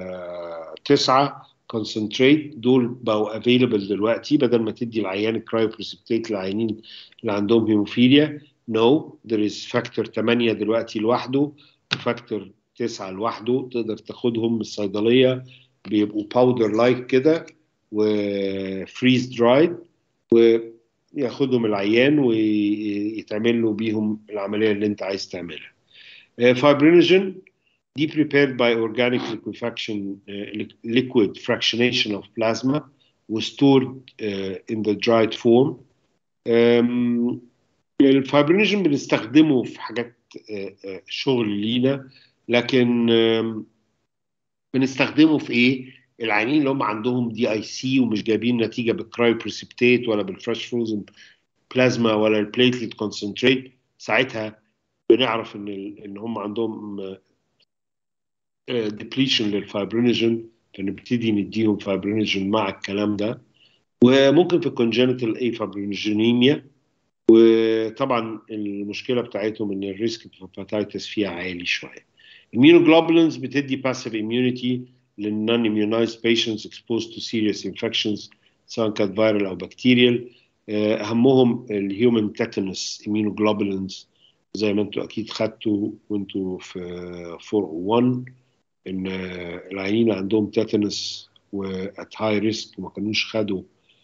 Speaker 1: 9 كونسنتريت دول بقوا افيلبل دلوقتي بدل ما تدي العيان الكرايوبريسبتيت للعيانين اللي عندهم هيموفيليا نو ذير از فاكتور 8 دلوقتي لوحده وفاكتور 9 لوحده تقدر تاخدهم من الصيدليه بيبقوا باودر لايك كده وفريز درايد وياخدهم العيان ويتعمل له بيهم العمليه اللي انت عايز تعملها فايبرينوجين دي prepared by organic liquefaction uh, liquid fractionation of plasma was stored uh, in the dried form um, الفايبرينوجين بنستخدمه في حاجات uh, uh, شغل لينا لكن um, بنستخدمه في ايه؟ العيانين اللي هم عندهم دي اي سي ومش جايبين نتيجه بالكرايو بريسبتيت ولا بالفريش فروزن بلازما ولا البليتليت كونسنتريت ساعتها بنعرف ان ال- ان هم عندهم ديبليشن للفايبرينوجين فنبتدي نديهم فايبرينوجين مع الكلام ده وممكن في الكونجنتال اي فايبرينوجينيميا وطبعا المشكله بتاعتهم ان الريسك في الهepatitis فيها عالي شويه immunoglobulins بتدي passive immunity للنون immunized patients exposed to serious infections سواء كانت فيرال او بكتيريال اهمهم الهيومن تيتانوس immunoglobulins زي ما انتوا اكيد خدتوا وانتوا في 401 ان العيانين عندهم تيتانوس وات هاي ريسك وما كانوش خدوا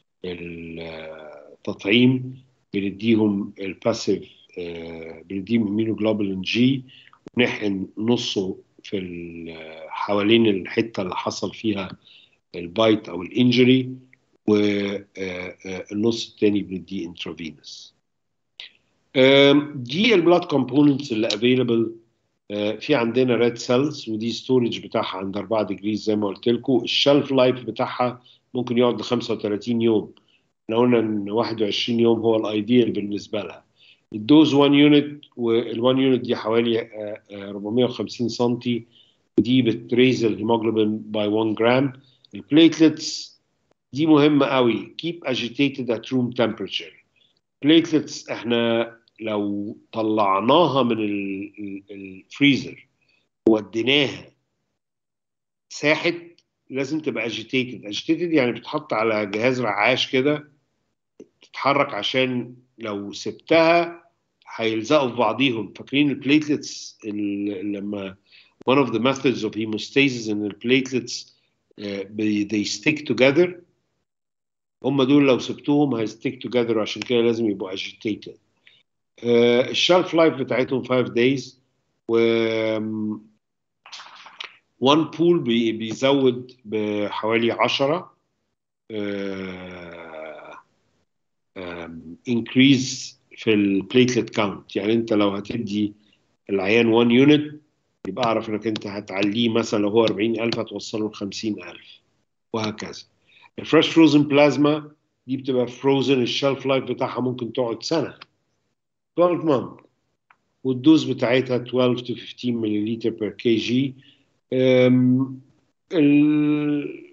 Speaker 1: التطعيم بنديهم الباسيف بنديهم امينوجلوبولين جي ونحقن نصه في حوالين الحته اللي حصل فيها البايت او الانجري والنص الثاني بنديه انترافينوس دي البلاد كومبوننتس اللي افيلبل في عندنا ريد سيلز ودي ستورج بتاعها عند 4 ديجريز زي ما قلت لكم الشلف لايف بتاعها ممكن يقعد ل 35 يوم احنا قلنا ان 21 يوم هو الايديال بالنسبه لها الدوز 1 يونت وال1 يونت دي حوالي 450 سم ودي بتريز الهيموجلوبين باي 1 جرام البليتلتس دي مهمه قوي keep agitated at room temperature platelets احنا لو طلعناها من الفريزر وديناها ساحت لازم تبقى اجيتيتد اجيتيتد يعني بتحط على جهاز رعاش كده تتحرك عشان لو سبتها هيلزقوا في بعضيهم فاكرين البليتلتس لما one of the methods of hemostasis in the platelets uh, they stick together هم دول لو سبتوهم هيستيك توجذر عشان كده لازم يبقوا agitated uh, الشلف لايف بتاعتهم 5 days و وان بول بي بيزود بحوالي 10 انكريز في البليتلت كاونت يعني انت لو هتدي العيان 1 يونت يبقى اعرف انك انت هتعليه مثلا لو هو 40000 هتوصله ل 50000 وهكذا الفريش فروزن بلازما دي بتبقى فروزن الشلف لايف بتاعها ممكن تقعد سنه 12 مانث والدوز بتاعتها 12 to 15 ملليلتر بير كي جي ال...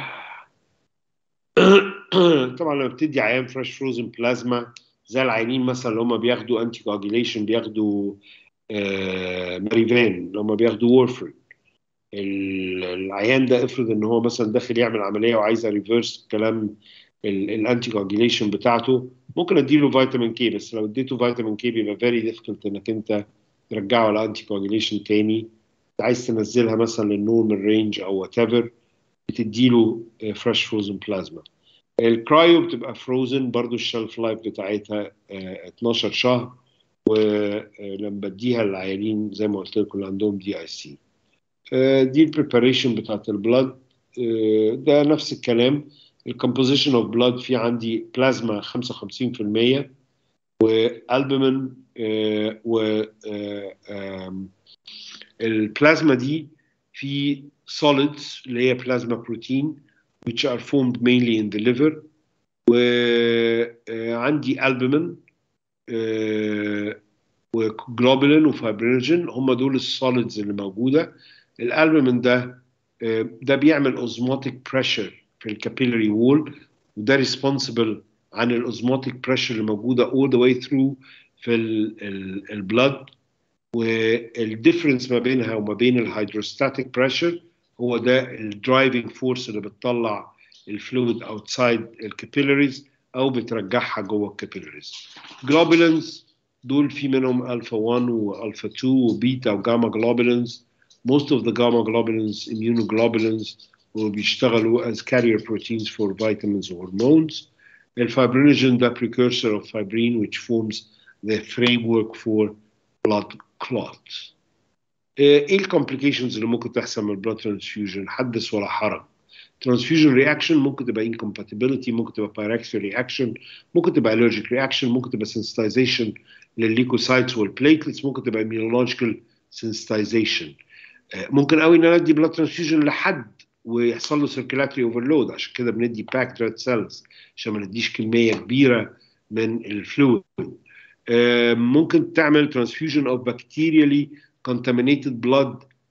Speaker 1: طبعا لما بتدي عيان فريش فروزن بلازما زي العيانين مثلا اللي هم بياخدوا انتي كواجيليشن بياخدوا آه ماريفان اللي هم بياخدوا وورفرين العيان ده افرض ان هو مثلا داخل يعمل عمليه وعايز ريفيرس كلام الانتي كواجيليشن بتاعته ممكن اديله فيتامين كي بس لو اديته فيتامين كي بيبقى فيري ديفيكولت انك انت ترجعه على انتي كواجيليشن تاني عايز تنزلها مثلا للنورمال رينج او وات ايفر بتديله فريش فروزن بلازما الكرايو بتبقى فروزن برضو الشلف لايف بتاعتها 12 شهر ولما بديها للعيانين زي ما قلت لكم اللي عندهم دي اي سي دي البريباريشن بتاعت البلاد ده نفس الكلام الكومبوزيشن اوف بلاد في عندي بلازما 55% والبومين و البلازما دي في solids اللي هي بلازما بروتين which are formed mainly in the liver وعندي albumin وجلوبولين وفايبرينوجين هم دول السوليدز اللي موجوده الالبومين ده ده بيعمل اوزموتيك بريشر في الكابيلاري وول وده ريسبونسبل عن الاوزموتيك بريشر اللي موجوده all the way through في البلد والديفرنس ما بينها وما بين الهيدروستاتيك بريشر هو ده الدرايفنج فورس اللي بتطلع الفلويد اوتسايد الكابيلاريز او بترجعها جوه الكابيلاريز جلوبولينز دول في منهم الفا 1 والفا 2 وبيتا وجاما جلوبولينز most of the gamma globulins immunoglobulins وبيشتغلوا as carrier proteins for vitamins or hormones الفibrinogene ده precursor of fibrin which forms the framework for blood clots ايه الكومبليكيشنز اللي ممكن تحصل من البلاد ترانسفيوجن حدث ولا حرج ترانسفيوجن رياكشن ممكن تبقى incompatibility ممكن تبقى بايركسيا رياكشن ممكن تبقى allergic رياكشن ممكن تبقى sensitization للليكوسايتس والبليتلتس ممكن تبقى immunological sensitization ممكن قوي ان انا ادي بلاد ترانسفيوجن لحد ويحصل له سيركيلاتري اوفرلود عشان كده بندي باكت ريد سيلز عشان ما نديش كميه كبيره من الفلويد ممكن تعمل ترانسفيوجن اوف بكتيريالي contaminated blood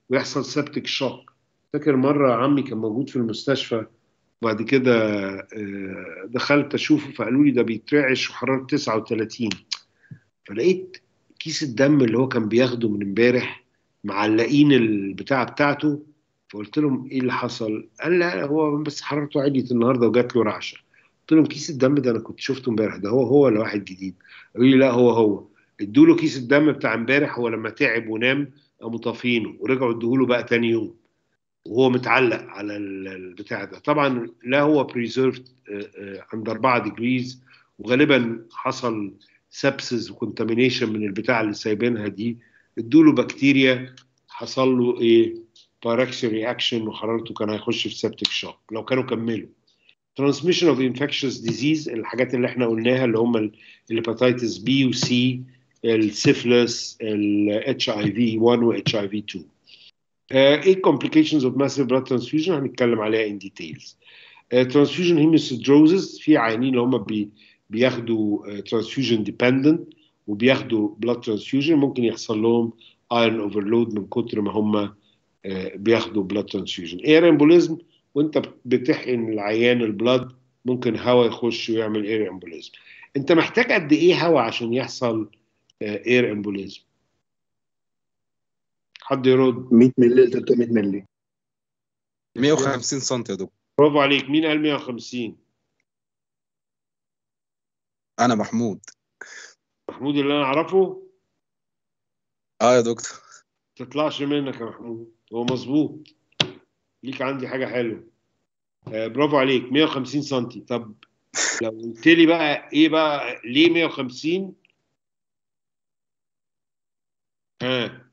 Speaker 1: ويحصل سبتك شوك فاكر مره عمي كان موجود في المستشفى وبعد كده آه، دخلت اشوفه فقالوا لي ده بيترعش وحرارة 39 فلقيت كيس الدم اللي هو كان بياخده من امبارح معلقين البتاعه بتاعته فقلت لهم ايه اللي حصل؟ قال لا هو بس حرارته عليت النهارده وجات له رعشه قلت لهم كيس الدم ده انا كنت شفته امبارح ده هو هو ولا واحد جديد؟ قالوا لي لا هو هو ادوا له كيس الدم بتاع امبارح هو لما تعب ونام قاموا طافينه ورجعوا ادوه له بقى تاني يوم وهو متعلق على ال- البتاع ده طبعا لا هو بريزيرفد عند 4 ديجريز وغالبا حصل سبسز وكونتامينيشن من البتاع اللي سايبينها دي ادوا له بكتيريا حصل له ايه باراكسي رياكشن وحرارته كان هيخش في سبتك شوك لو كانوا كملوا transmission of infectious disease الحاجات اللي احنا قلناها اللي هم الهيباتيتس بي وسي السيفلس الاتش اي في 1 واتش اي في 2 آه، ايه complications of massive blood transfusion هنتكلم عليها in details آه، transfusion hemosiderosis في عيانين اللي هم بي بياخدوا آه، transfusion dependent وبياخدوا blood transfusion ممكن يحصل لهم iron overload من كتر ما هم آه، بياخدوا blood transfusion air embolism وانت بتحقن العيان البلاد ممكن هواء يخش ويعمل air embolism انت محتاج قد ايه هواء عشان يحصل آه، air embolism حد يرد
Speaker 6: 100 مللي ل 300 مللي
Speaker 2: 150 سم يا دكتور
Speaker 1: برافو عليك مين قال 150
Speaker 2: انا محمود
Speaker 1: محمود اللي انا اعرفه
Speaker 2: اه يا دكتور
Speaker 1: تطلعش منك يا محمود هو مظبوط ليك عندي حاجه حلوه آه برافو عليك 150 سم طب لو قلت لي بقى ايه بقى ليه 150 ها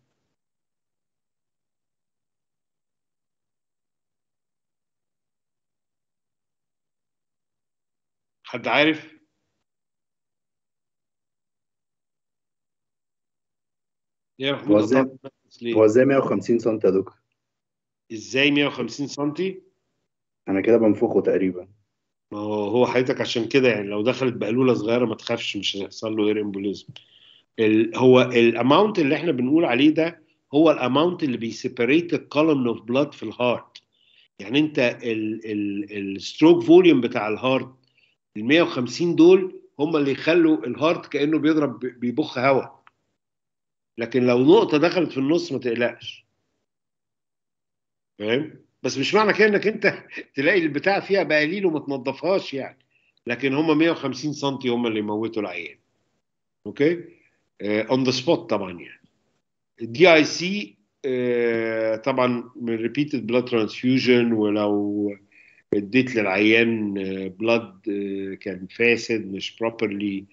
Speaker 1: حد عارف يا محمود
Speaker 6: هو ازاي
Speaker 1: قطعت النفس ليه؟
Speaker 6: هو ازاي 150 سم يا دكتور
Speaker 1: ازاي 150 سم
Speaker 6: انا كده بنفخه تقريبا
Speaker 1: ما هو هو حضرتك عشان كده يعني لو دخلت بقلوله صغيره ما تخافش مش هيحصل له اير امبوليزم ال هو الاماونت اللي احنا بنقول عليه ده هو الاماونت اللي بيسيبريت الكولوم اوف بلاد في الهارت يعني انت الستروك فوليوم بتاع الهارت ال 150 دول هم اللي يخلوا الهارت كانه بيضرب بيبخ هواء لكن لو نقطه دخلت في النص ما تقلقش فاهم بس مش معنى كده انك انت تلاقي البتاع فيها بقاليل وما تنضفهاش يعني لكن هم 150 سم هم اللي يموتوا العيان اوكي اون ذا سبوت طبعا يعني الدي اي سي طبعا من ريبيتد بلاد ترانسفيوجن ولو اديت للعيان بلاد كان فاسد مش بروبرلي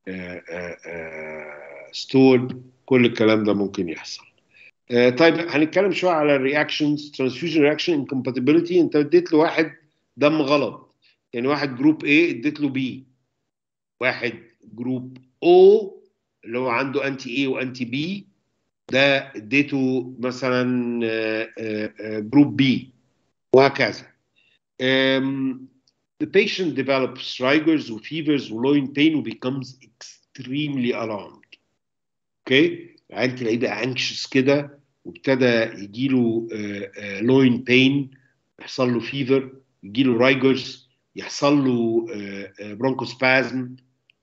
Speaker 1: ستورد كل الكلام ده ممكن يحصل آه، طيب هنتكلم شويه على الرياكشنز ترانسفيوجن رياكشن انكومباتيبيليتي انت اديت لواحد دم غلط يعني واحد جروب A اديت له B واحد جروب O اللي هو عنده انتي A وانتي B ده اديته مثلا آه، آه، آه، جروب B وهكذا um, the patient develops rigors وفيفرز ولوين pain و becomes extremely alarmed اوكي العيان تلاقيه بقى انكشس كده وابتدى يجيله لوين بين يحصل له فيفر يجيله رايجرز يحصل له برونكوسبازم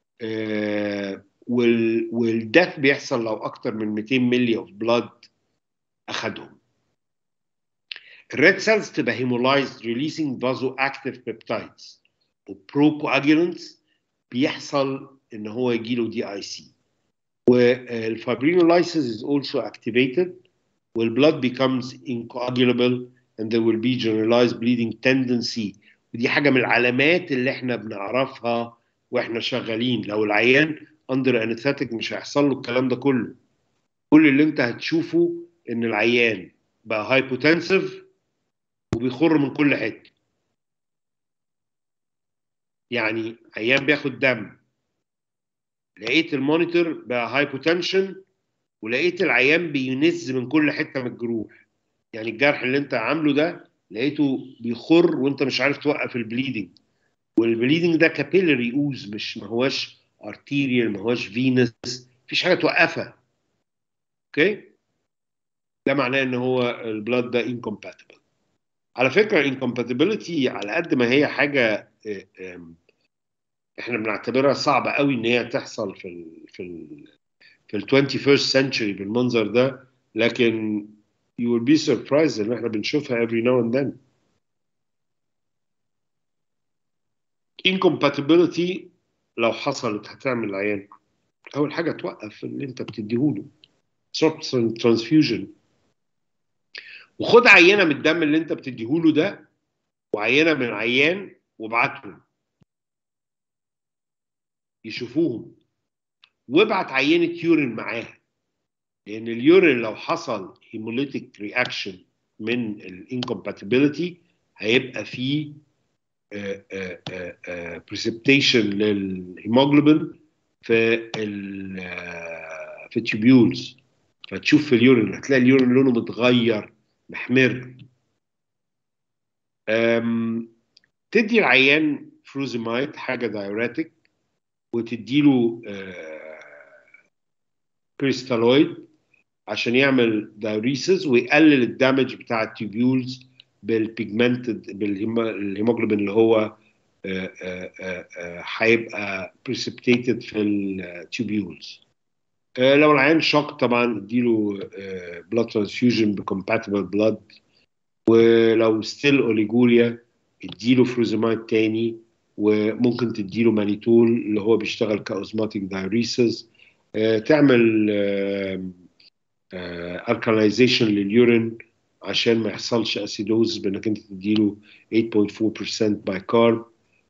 Speaker 1: والدث بيحصل لو اكتر من 200 ملي اوف بلاد اخدهم الريد سيلز تبقى هيمولايزد ريليسنج فازو اكتيف بيبتايدز وبروكواجولانتس بيحصل ان هو يجيله دي اي سي والfibrinolysis is also activated والblood becomes incoagulable and there will be generalized bleeding tendency ودي حاجه من العلامات اللي احنا بنعرفها واحنا شغالين لو العيان اندر انستاتيك مش هيحصل له الكلام ده كله كل اللي انت هتشوفه ان العيان بقى هايبوتنسيف وبيخر من كل حته يعني عيان بياخد دم لقيت المونيتور بقى هايبوتنشن ولقيت العيان بينز من كل حته من الجروح يعني الجرح اللي انت عامله ده لقيته بيخر وانت مش عارف توقف البليدنج والبليدنج ده كابيلري اوز مش ما هواش ارتيريال ما هواش فينس مفيش حاجه توقفها اوكي ده معناه ان هو البلاد ده incompatible على فكره incompatibility على قد ما هي حاجه آه، آم، احنا بنعتبرها صعبه قوي ان هي تحصل في ال في ال في ال 21st century بالمنظر ده لكن you will be surprised ان احنا بنشوفها every now and then incompatibility لو حصلت هتعمل عيان اول حاجه توقف اللي انت بتديهوله stop transfusion وخد عينه من الدم اللي انت بتديهوله ده وعينه من عيان وابعتهم يشوفوهم وابعت عينه يورين معاها لان اليورين لو حصل هيموليتيك رياكشن من الانكومباتيبيليتي هيبقى فيه بريسبتيشن للهيموجلوبين في ال آه، في التيوبيولز فتشوف في اليورين هتلاقي اليورين لونه متغير محمر أم، تدي العيان فروزيمايد حاجه دايوريتك وتديله آه، كريستالويد عشان يعمل دايوريسز ويقلل الدامج بتاع التيوبيولز بالبيجمنتد بالهيموجلوبين اللي هو آه، آه، آه، آه، هيبقى بريسبتيتد في التيوبيولز لو العيان شوك طبعا اديله بلاد ترانسفيوجن بكومباتبل بلاد ولو ستيل اوليجوريا اديله فروزيمايد تاني وممكن تديله مانيتول اللي هو بيشتغل كاوزماتيك دايوريسز تعمل الكاليزيشن لليورين عشان ما يحصلش اسيدوز بانك انت تديله 8.4% باي كارب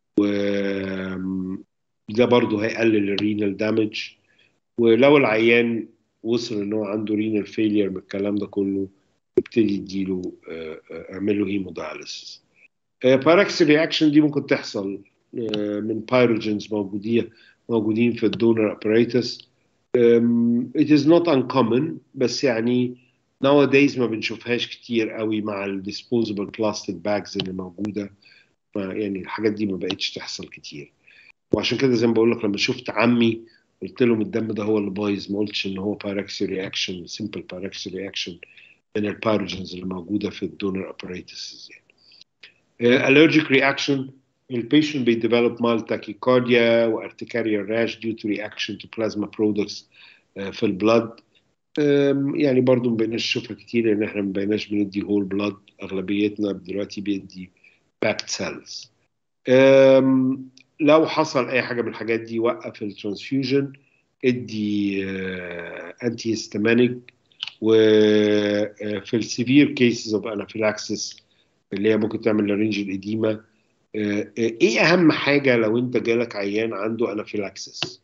Speaker 1: وده برضه هيقلل الرينال دامج ولو العيان وصل ان هو عنده رينال فيلير من الكلام ده كله يبتدي يديله آه، آه، اعمل له هيمودايليسيس باراكسي رياكشن دي ممكن تحصل آه، من بايروجينز موجودين موجودين في الدونر اباريتس it is not uncommon بس يعني nowadays ما بنشوفهاش كتير قوي مع الديسبوزبل بلاستيك باجز اللي موجوده ما- يعني الحاجات دي ما بقتش تحصل كتير وعشان كده زي ما بقول لك لما شفت عمي قلت لهم الدم ده هو اللي بايظ ما قلتش ان هو بايركسي رياكشن سمبل بايركسي رياكشن من البايروجينز اللي موجوده في الدونر اباريتس يعني allergic reaction البيشنت بيديفلوب mild tachycardia وارتكاريا rash due to reaction to plasma products آه، في البلد يعني برضو ما بقيناش نشوفها كتير لان احنا ما بقيناش بندي هول بلاد اغلبيتنا دلوقتي بيدي باكت سيلز لو حصل اي حاجه من الحاجات دي وقف الترانسفيوجن ادي انتي هيستامينيك وفي السيفير كيسز اوف انافيلاكسس اللي هي ممكن تعمل لارنج الاديمه ايه اهم حاجه لو انت جالك عيان عنده انافيلاكسس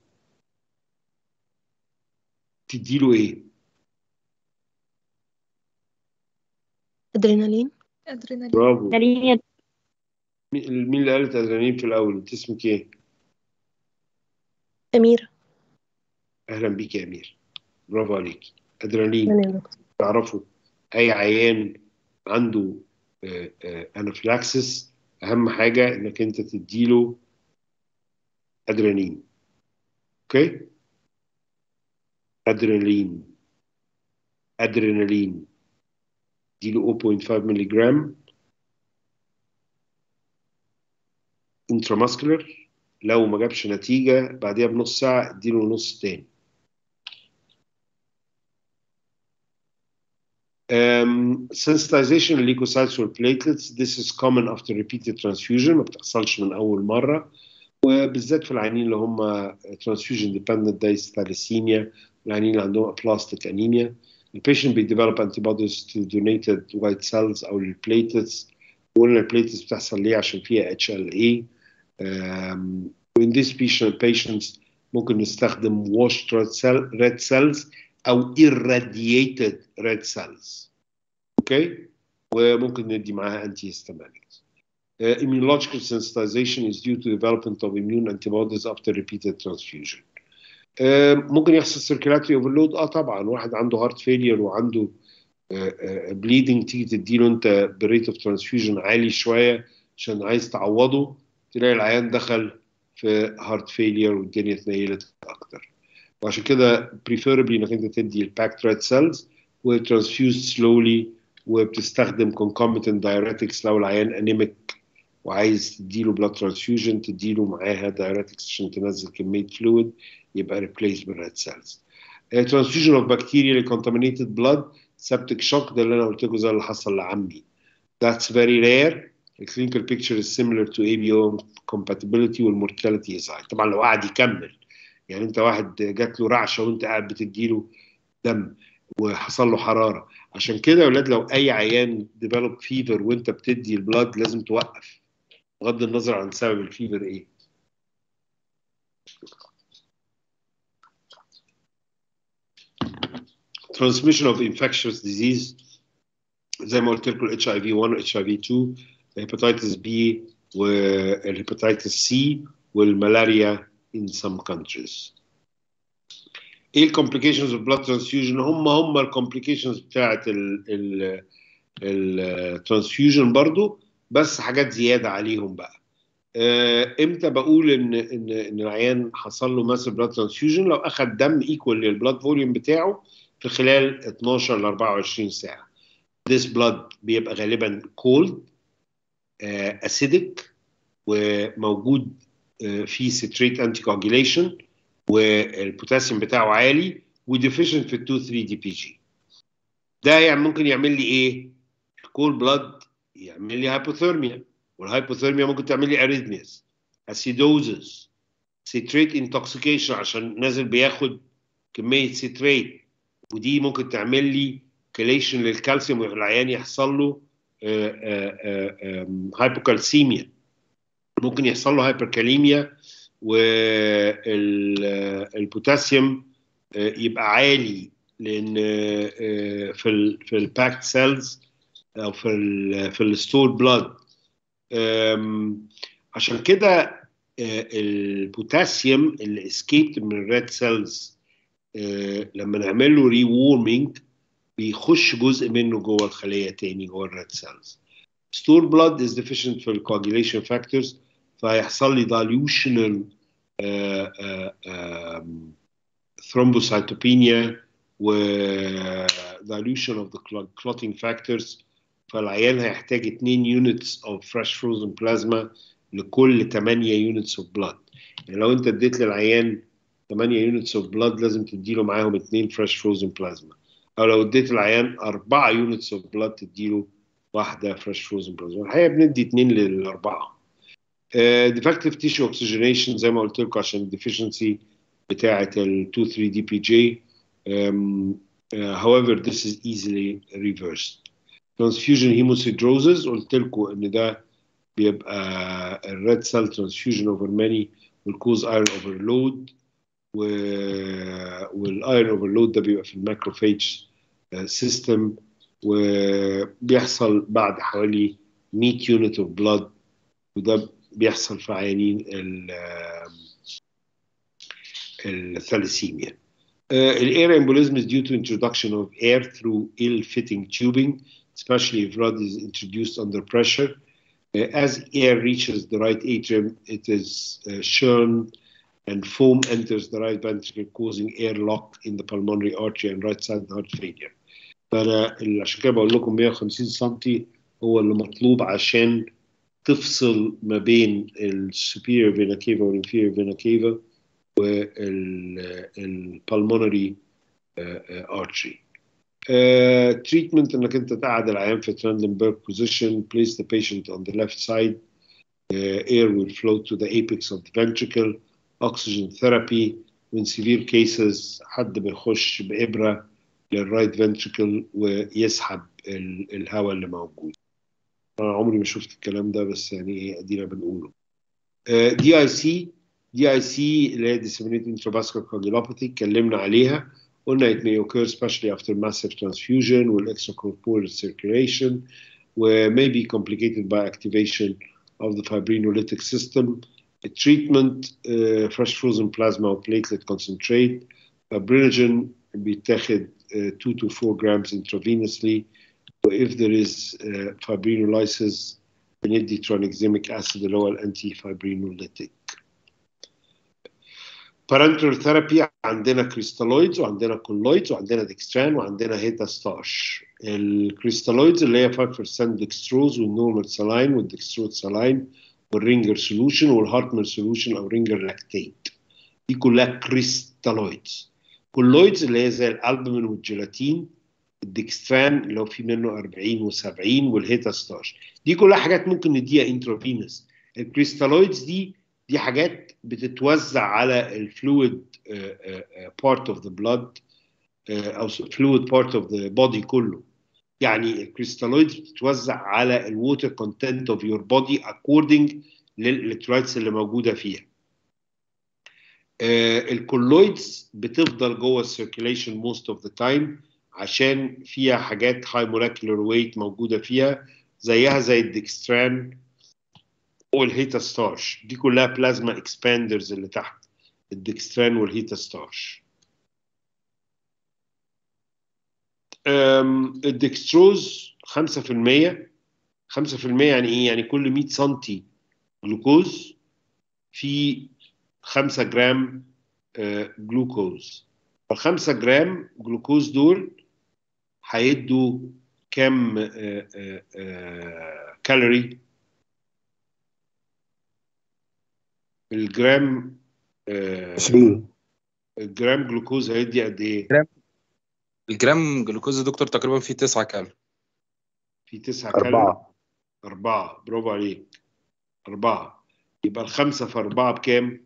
Speaker 1: تديله ايه
Speaker 5: ادرينالين
Speaker 7: ادرينالين
Speaker 1: برافو
Speaker 8: دليل
Speaker 1: مين مين اللي قالت ادرينالين في الاول انت اسمك ايه
Speaker 5: أميرة
Speaker 1: اهلا بيك يا امير برافو عليك ادرينالين
Speaker 5: أهلا يا دكتور
Speaker 1: تعرفوا اي عيان عنده انافيلاكسس اهم حاجه انك انت تديله ادرينالين اوكي ادرينالين ادرينالين اديله 0.5 مللي جرام انتراماسكولار لو ما جابش نتيجه بعديها بنص ساعه اديله نص تاني Um, sensitization of leukocytes or platelets this is common after repeated transfusion ما بتحصلش من أول مرة وبالذات في العيانين اللي هم transfusion dependent diabetes thalassemia العيانين اللي عندهم aplastic anemia البيشنت بيديفلوب antibodies to donated white cells أو البليتلتس وقلنا البليتلتس بتحصل ليه عشان فيها HLA um, in this patient patients ممكن نستخدم washed red, cell, red cells او irradiated red cells اوكي وممكن ندي معاها انتي histaminics uh, immunological sensitization is due to development of immune antibodies after repeated transfusion uh, ممكن يحصل circulatory overload اه طبعا واحد عنده heart failure وعنده بليدنج تيجي تديله انت بريت اوف ترانسفيوجن عالي شويه عشان عايز تعوضه تلاقي العيان دخل في هارت فيلير والدنيا اتنيلت اكتر وعشان كده preferably انك انت تدي الباكت ريد سيلز وترانسفيوز سلولي وبتستخدم concomitant diuretics لو العيان انيميك وعايز تديله بلاد ترانسفيوجن تديله معاها diuretics عشان تنزل كميه فلويد يبقى ريبليس بالريد سيلز ترانسفيوجن اوف بكتيريا contaminated blood septic shock ده اللي انا قلت لكم زي اللي حصل لعمي that's very rare the clinical picture is similar to ABO compatibility والmortality is high طبعا لو قعد يكمل يعني انت واحد جات له رعشه وانت قاعد بتديله دم وحصل له حراره عشان كده يا اولاد لو اي عيان ديفلوب فيفر وانت بتدي البلاد لازم توقف بغض النظر عن سبب الفيفر ايه transmission of infectious disease زي ما قلت لكم الاتش اي في 1 والاتش اي في 2 الهيباتيتس بي والهيباتيتس سي والملاريا in some countries ايه الكومبليكيشنز اوف بلاد ترانسفيوجن هم هم الكومبليكيشنز بتاعت الترانسفيوجن برضو بس حاجات زياده عليهم بقى آه، امتى بقول ان ان ان العيان حصل له ماسيف بلاد ترانسفيوجن لو اخذ دم ايكوال للبلاد فوليوم بتاعه في خلال 12 ل 24 ساعه this blood بيبقى غالبا cold اسيدك وموجود آه، فيه citrate anticoagulation والبوتاسيوم بتاعه عالي وديفيشنت في ال 2 3 دي بي جي ده يعني ممكن يعمل لي ايه؟ الكول بلاد يعمل لي هايبوثيرميا والهايبوثيرميا ممكن تعمل لي اريثمياز اسيدوزس سيتريت انتوكسيكيشن عشان نازل بياخد كميه سيتريت ودي ممكن تعمل لي كليشن للكالسيوم والعيان يحصل له هايبوكالسيميا ممكن يحصل له هايبركاليميا والبوتاسيوم يبقى عالي لان آه، في ال في الباكت سيلز او في ال في الستور بلاد عشان كده آه، البوتاسيوم اللي اسكيبت من الريد سيلز لما نعمل له ري وورمينج بيخش جزء منه جوه الخليه تاني جوه الريد سيلز ستور بلاد از ديفيشنت في الكواجيليشن فاكتورز فهيحصل لي dilutional thrombocytopenia و dilution of the clotting factors فالعيان هيحتاج 2 units of fresh frozen plasma لكل 8 units of blood يعني لو انت اديت للعيان 8 units of blood لازم تديله معاهم 2 fresh frozen plasma او لو اديت العيان 4 units of blood تديله واحده fresh frozen plasma الحقيقه بندي 2 للاربعه defective tissue oxygenation زي ما قلت لكم عشان الديفيشنسي بتاعه ال 2 3 دي بي جي however this is easily reversed transfusion hemosiderosis قلت لكم ان ده بيبقى الريد سيل transfusion over many will cause iron overload و والايرون اوفرلود ده بيبقى في الماكروفيج سيستم وبيحصل بعد حوالي 100 يونت اوف بلاد وده بيحصل في عيانين الثاليسيميا. الاير embolism is due to introduction of air through ill-fitting tubing, especially if blood is introduced under pressure. Uh, as air reaches the right atrium, it is uh, shown and foam enters the right ventricle, causing air lock in the pulmonary artery and right side heart failure. فانا اللي عشان كده بقول لكم 150 سم هو اللي مطلوب عشان تفصل ما بين السوبيريور فينا كيفا والانفيريور فينا كيفا والبلمونري ارتري. تريتمنت انك انت تقعد العيان في تراندنبرج بوزيشن place the patient on the left side uh, air will flow to the apex of the ventricle oxygen therapy in severe cases حد بيخش بإبرة للرايت فنتريكل ويسحب الهواء اللي موجود انا عمري ما شفت الكلام ده بس يعني ايه ادينا بنقوله دي اي سي دي اي سي اللي هي disseminated intravascular coagulopathy اتكلمنا عليها قلنا it may occur especially after massive transfusion with extracorporeal circulation و may be complicated by activation of the fibrinolytic system treatment uh, fresh frozen plasma or platelet concentrate fibrinogen بيتاخد uh, 2 to 4 grams intravenously if there is uh, fibrinolysis بندي tranexamic acid اللي هو الانتي fibrinolytic بارنترال ثيرابي عندنا كريستالويدز وعندنا كولويدز وعندنا ديكستران وعندنا هيتا ستارش الكريستالويدز اللي هي 5% ديكستروز والنورمال سلاين والديكستروز سلاين والرينجر سولوشن والهارتمان سولوشن او رينجر لاكتيت دي كلها كريستالويدز كولويدز اللي هي زي الالبومين والجيلاتين الديكستران اللي هو في منه 40 و70 والهيتا ستارش دي كلها حاجات ممكن نديها انترافينوس الكريستالويدز دي دي حاجات بتتوزع على الفلويد بارت اوف ذا بلاد او فلويد بارت اوف ذا بودي كله يعني الكريستالويدز بتتوزع على الووتر كونتنت اوف يور بودي اكوردنج للالكترولايتس اللي موجوده فيها الكولويدز بتفضل جوه السيركيليشن موست اوف ذا تايم عشان فيها حاجات هاي مولكيولر ويت موجوده فيها زيها زي الديكستران والهيتا ستارش دي كلها بلازما اكسباندرز اللي تحت الديكستران والهيتا ستارش الدكستروز 5% 5% يعني ايه؟ يعني كل 100 سم جلوكوز في 5 جرام آه، جلوكوز ال 5 جرام جلوكوز دول هيدوا كام آه، آه، آه، كالوري الجرام آه،
Speaker 6: 20
Speaker 1: الجرام جلوكوز هيدي قد ايه؟
Speaker 2: الجرام جلوكوز يا دكتور تقريبا فيه 9 كالوري
Speaker 1: في 9 كالوري
Speaker 6: أربعة
Speaker 1: أربعة برافو عليك أربعة يبقى الخمسة في أربعة بكام؟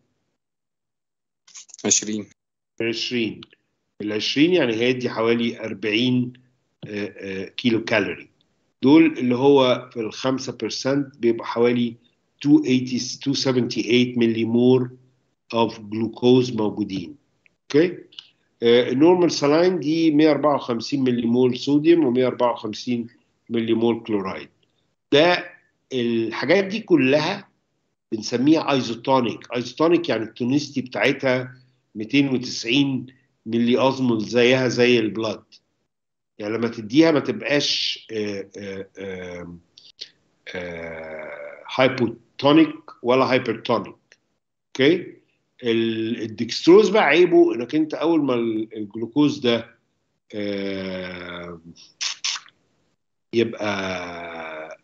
Speaker 2: 20
Speaker 1: 20 ال 20 يعني هيدي حوالي 40 آه، آه، كيلو كالوري دول اللي هو في ال 5% بيبقى حوالي 280 278 ملي مور اوف جلوكوز موجودين اوكي النورمال سلاين دي 154 ملي مول صوديوم و154 ملي مول كلورايد ده الحاجات دي كلها بنسميها ايزوتونيك ايزوتونيك يعني التونستي بتاعتها 290 ملي اوزمول زيها زي البلاد يعني لما تديها ما تبقاش آه، آه، آه، آه، هايبوتونيك ولا هايبرتونيك اوكي ال- الدكستروز بقى عيبه انك انت اول ما ال- الجلوكوز ده آه، يبقى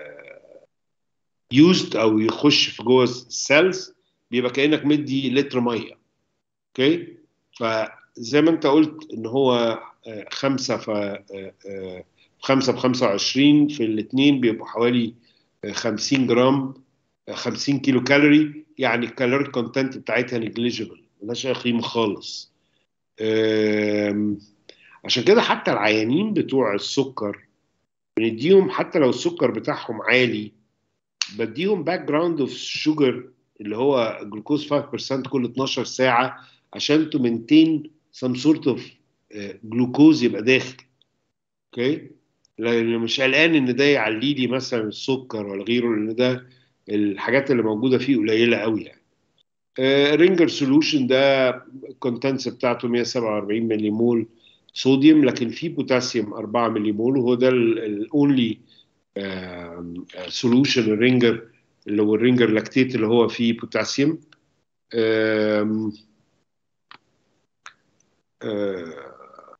Speaker 1: يوزد او يخش في جوه السيلز بيبقى كانك مدي لتر ميه اوكي فزي ما انت قلت ان هو آه، خمسة ف آه، آه، خمسة ب 25 في الاثنين بيبقوا حوالي آه، 50 جرام آه، 50 كيلو كالوري يعني الكالوري كونتنت بتاعتها نيجليجيبل ملهاش اي قيمه خالص آم، عشان كده حتى العيانين بتوع السكر بنديهم حتى لو السكر بتاعهم عالي بديهم باك جراوند اوف شوجر اللي هو جلوكوز 5% كل 12 ساعه عشان تو مينتين سم سورت اوف جلوكوز يبقى داخل اوكي لان مش قلقان ان ده يعلي لي مثلا السكر ولا غيره لان ده الحاجات اللي موجوده فيه قليله قوي يعني رينجر سولوشن ده الكونتنتس بتاعته 147 ملي مول صوديوم لكن فيه بوتاسيوم 4 ملي مول وهو ده الاونلي سولوشن الرينجر اللي هو الرينجر لاكتيت اللي هو فيه بوتاسيوم آم، آه،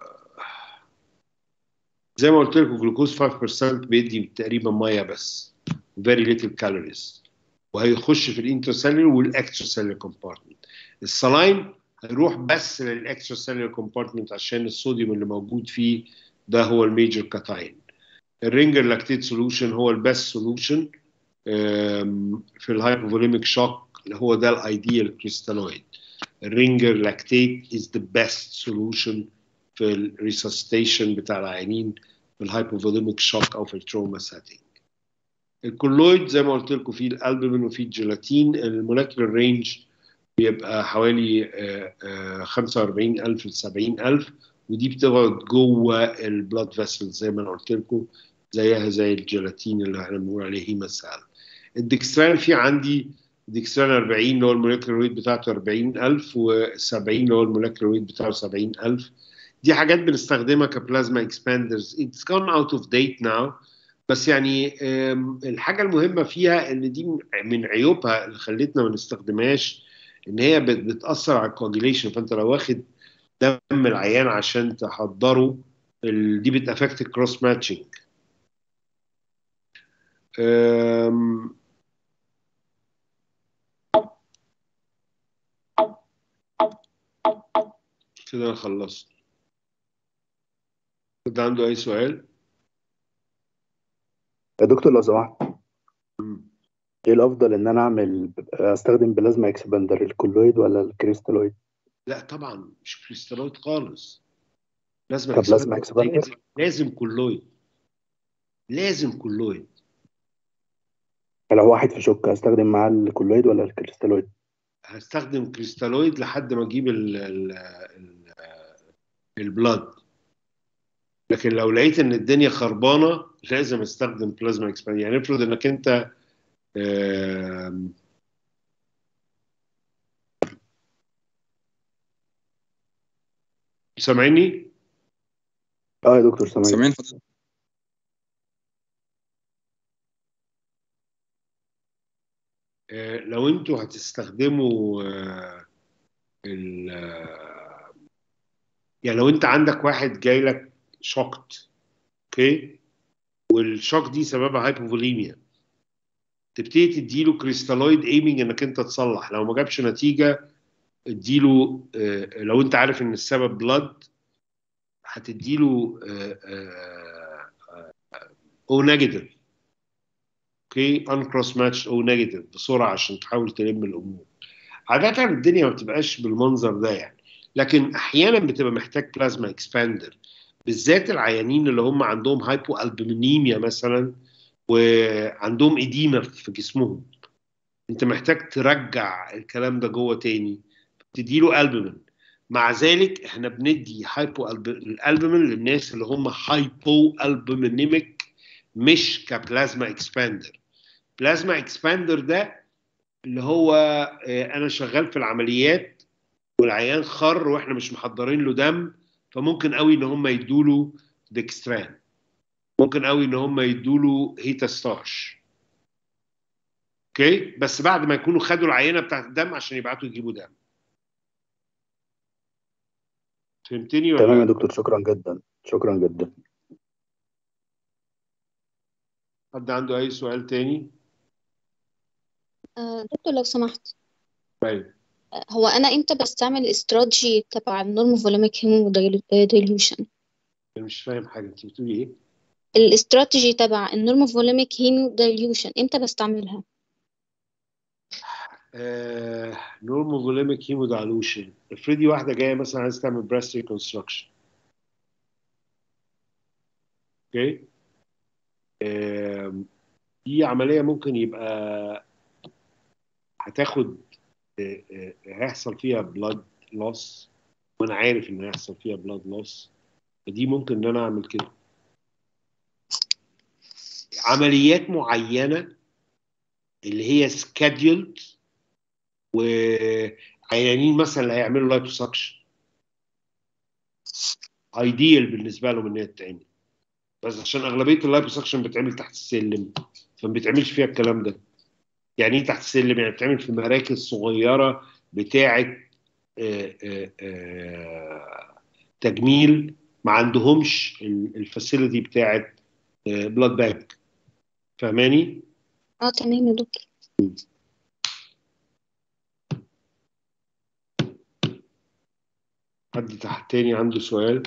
Speaker 1: زي ما قلت لكم جلوكوز 5% بيدي تقريبا ميه بس very little calories وهيخش في الانترسيلولر والاكستراسيلولر كومبارتمنت السلاين هيروح بس للاكستراسيلولر كومبارتمنت عشان الصوديوم اللي موجود فيه ده هو الميجر كاتاين الرينجر لاكتيت سولوشن هو البست سولوشن في الهايبوفوليميك شوك اللي هو ده الايديال كريستالويد الرينجر لاكتيت is the best solution في الريسستيشن بتاع العيانين في الهايبوفوليميك شوك او في التروما سيتنج الكولويد زي ما قلت لكم فيه الالبومين وفيه الجيلاتين المولكيولر رينج بيبقى حوالي آه، آه، 45000 ل 70000 ودي بتقعد جوه البلاد فيسل زي ما انا قلت لكم زيها زي الجيلاتين اللي احنا بنقول عليه هيماسال الدكستران في عندي ديكستران 40 اللي هو المولكيولر ويت بتاعته 40000 و70 اللي هو المولكيولر ويت بتاعه 70000 دي حاجات بنستخدمها كبلازما اكسباندرز اتس جون اوت اوف ديت ناو بس يعني آم، الحاجه المهمه فيها ان دي من عيوبها اللي خلتنا ما نستخدمهاش ان هي بت- بتاثر على الكواجيليشن فانت لو واخد دم العيان عشان تحضره ال- دي بتافكت الكروس ماتشنج كده انا خلصت حد عنده اي سؤال
Speaker 6: يا دكتور لو سمحت
Speaker 1: مم.
Speaker 6: ايه الافضل ان انا اعمل استخدم بلازما اكسباندر الكولويد ولا الكريستالويد
Speaker 1: لا طبعا مش كريستالويد خالص لازم
Speaker 6: طب لازم
Speaker 1: اكسباندر
Speaker 6: اكسباندر
Speaker 1: لازم كولويد لازم كولويد
Speaker 6: لو واحد في شك استخدم معاه الكولويد ولا الكريستالويد
Speaker 1: هستخدم كريستالويد لحد ما اجيب ال ال ال البلاد لكن لو لقيت ان الدنيا خربانه لازم استخدم بلازما اكسباند يعني افرض انك انت آم، سامعني؟
Speaker 6: اه يا دكتور سامعين
Speaker 2: سامعين حضرتك
Speaker 1: آه، لو انتوا هتستخدموا آه، ال آه، يعني لو انت عندك واحد جاي لك شوكت اوكي والشوك دي سببها هايبوفوليميا تبتدي تديله كريستالويد ايمنج انك انت تصلح لو ما جابش نتيجه اديله آه، لو انت عارف ان السبب بلاد هتديله او نيجاتيف اوكي ان كروس ماتش او نيجاتيف بسرعه عشان تحاول تلم الامور عاده الدنيا ما بتبقاش بالمنظر ده يعني لكن احيانا بتبقى محتاج بلازما اكسباندر بالذات العيانين اللي هم عندهم هايبو البومينيميا مثلا وعندهم اديمه في جسمهم انت محتاج ترجع الكلام ده جوه تاني تديله البومين مع ذلك احنا بندي هايبو الالبومين للناس اللي هم هايبو البومينيميك مش كبلازما اكسباندر بلازما اكسباندر ده اللي هو آه، انا شغال في العمليات والعيان خر واحنا مش محضرين له دم فممكن قوي ان هم يدوا له ديكستران ممكن قوي ان هم يدوا له هيتا ستارش اوكي بس بعد ما يكونوا خدوا العينه بتاعت الدم عشان يبعتوا يجيبوا دم فهمتني ولا
Speaker 6: تمام يا
Speaker 1: لا؟
Speaker 6: دكتور شكرا جدا شكرا جدا
Speaker 1: حد عنده اي سؤال تاني
Speaker 7: آه، دكتور لو سمحت
Speaker 1: طيب
Speaker 7: آه، هو أنا إمتى بستعمل الاستراتيجي تبع النورم فوليميك هيمودايلوشن
Speaker 1: انا مش فاهم حاجه انت بتقولي ايه
Speaker 7: الاستراتيجي تبع النورم فوليميك هيمودايلوشن إمتى بستعملها
Speaker 1: نورمال فوليميك هيمودايلوشن افرضي واحده جايه مثلا عايزه تعمل بريست ريكونستراكشن اوكي آم، دي عمليه ممكن يبقى هتاخد آه، آه، هيحصل فيها بلاد لوس وانا عارف ان هيحصل فيها بلاد لوس فدي ممكن ان انا اعمل كده عمليات معينه اللي هي سكادولد وعيانين مثلا اللي هيعملوا لايبوسكشن ايديال بالنسبه لهم ان هي تتعمل بس عشان اغلبيه اللايبوسكشن بتعمل تحت السلم فما بيتعملش فيها الكلام ده يعني ايه تحت السلم يعني بتعمل في مراكز صغيره بتاعه آه، آه، آه، تجميل ما عندهمش الفاسيلتي بتاعه بلاد بانك فاهماني؟
Speaker 7: اه تمام يا دكتور
Speaker 1: حد تحت تاني عنده سؤال؟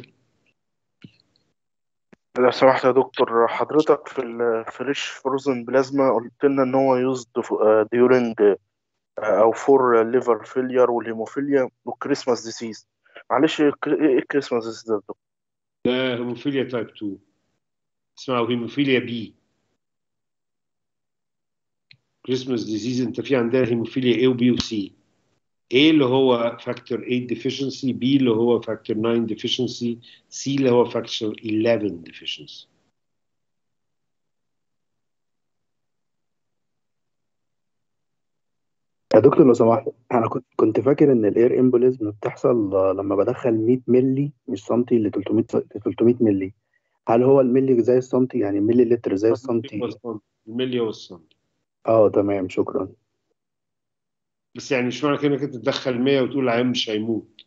Speaker 8: لو سمحت يا دكتور حضرتك في الفريش فروزن بلازما قلت لنا ان هو يوزد ديورنج او فور ليفر فيلير والهيموفيليا والكريسماس ديسيز معلش ايه إيه الكريسماس ديسيز ده يا دكتور؟
Speaker 1: ده هيموفيليا تايب 2 اسمها هيموفيليا بي كريسماس ديزيز انت في عندنا هيموفيليا A وبي وسي A اللي هو فاكتور 8 deficiency B اللي هو فاكتور 9 deficiency C اللي هو فاكتور 11 deficiency
Speaker 6: يا دكتور لو سمحت انا كنت كنت فاكر ان الاير امبوليزم بتحصل لما بدخل 100 ملي مش سنتي ل 300 ل 300 ملي هل هو الملي زي السنتي يعني ملي لتر زي السنتي
Speaker 1: الملي هو السنتي
Speaker 6: اه تمام شكرا
Speaker 1: بس يعني مش معنى كده انك انت تدخل 100 وتقول العيان مش هيموت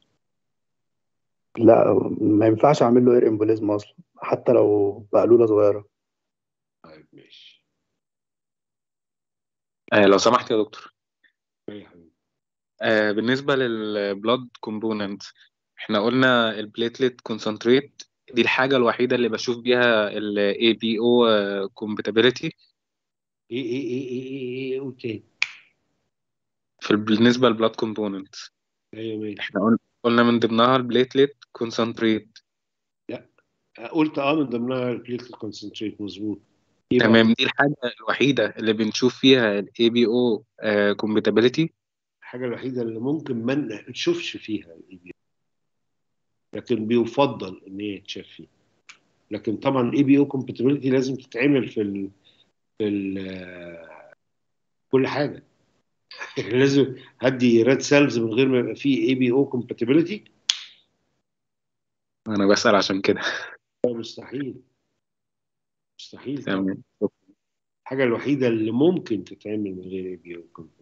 Speaker 6: لا ما ينفعش اعمل له اير امبوليزم اصلا حتى لو بقلوله صغيره
Speaker 1: طيب ماشي
Speaker 2: آه لو سمحت يا دكتور
Speaker 1: إيه يا حبيبي
Speaker 2: آه بالنسبة للبلاد كومبوننت احنا قلنا البليتلت كونسنتريت دي الحاجة الوحيدة اللي بشوف بيها ال ABO compatibility
Speaker 1: ايه ايه ايه ايه ايه ايه قول تاني
Speaker 2: في ال- بالنسبة للبلاد كومبوننت
Speaker 1: ايوه ماشي
Speaker 2: احنا قلنا قلنا من ضمنها البليتلت كونسنتريت
Speaker 1: قلت اه من ضمنها البليتلت كونسنتريت مظبوط ايه بقى
Speaker 2: تمام دي الحاجة الوحيدة اللي بنشوف فيها ال ABO آه compatibility
Speaker 1: الحاجه الوحيده اللي ممكن ما نشوفش فيها ال ABO. لكن بيفضل ان هي تشاف فيها لكن طبعا الاي بي او كومباتيبلتي لازم تتعمل في ال في ال كل حاجه لازم هدي ريد سيلز من غير ما يبقى فيه اي بي او كومباتيبلتي
Speaker 2: أنا بسأل عشان كده
Speaker 1: مستحيل مستحيل طبعا
Speaker 2: تمام
Speaker 1: الحاجه الوحيده اللي ممكن تتعمل من غير اي بي او كومباتيبلتي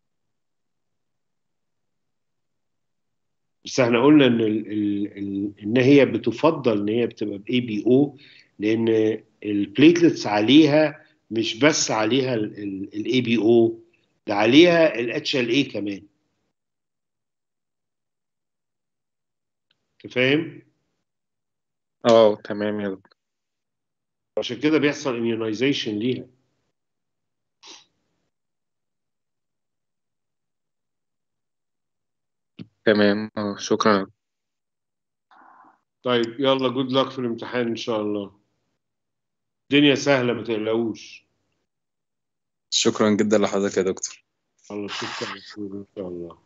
Speaker 1: بس احنا قلنا ان ال ال ال ان هي بتفضل ان هي بتبقى باي بي او لان البليتلتس عليها مش بس عليها الاي بي او ده عليها الاتش ال اي كمان انت فاهم؟
Speaker 2: اه تمام يا دكتور
Speaker 1: عشان كده بيحصل immunization ليها
Speaker 2: تمام اه شكرا
Speaker 1: طيب يلا جود لك في الامتحان ان شاء الله الدنيا سهله ما تقلقوش
Speaker 2: شكرا جدا لحضرتك يا دكتور
Speaker 1: الله يشوفك على خير ان شاء الله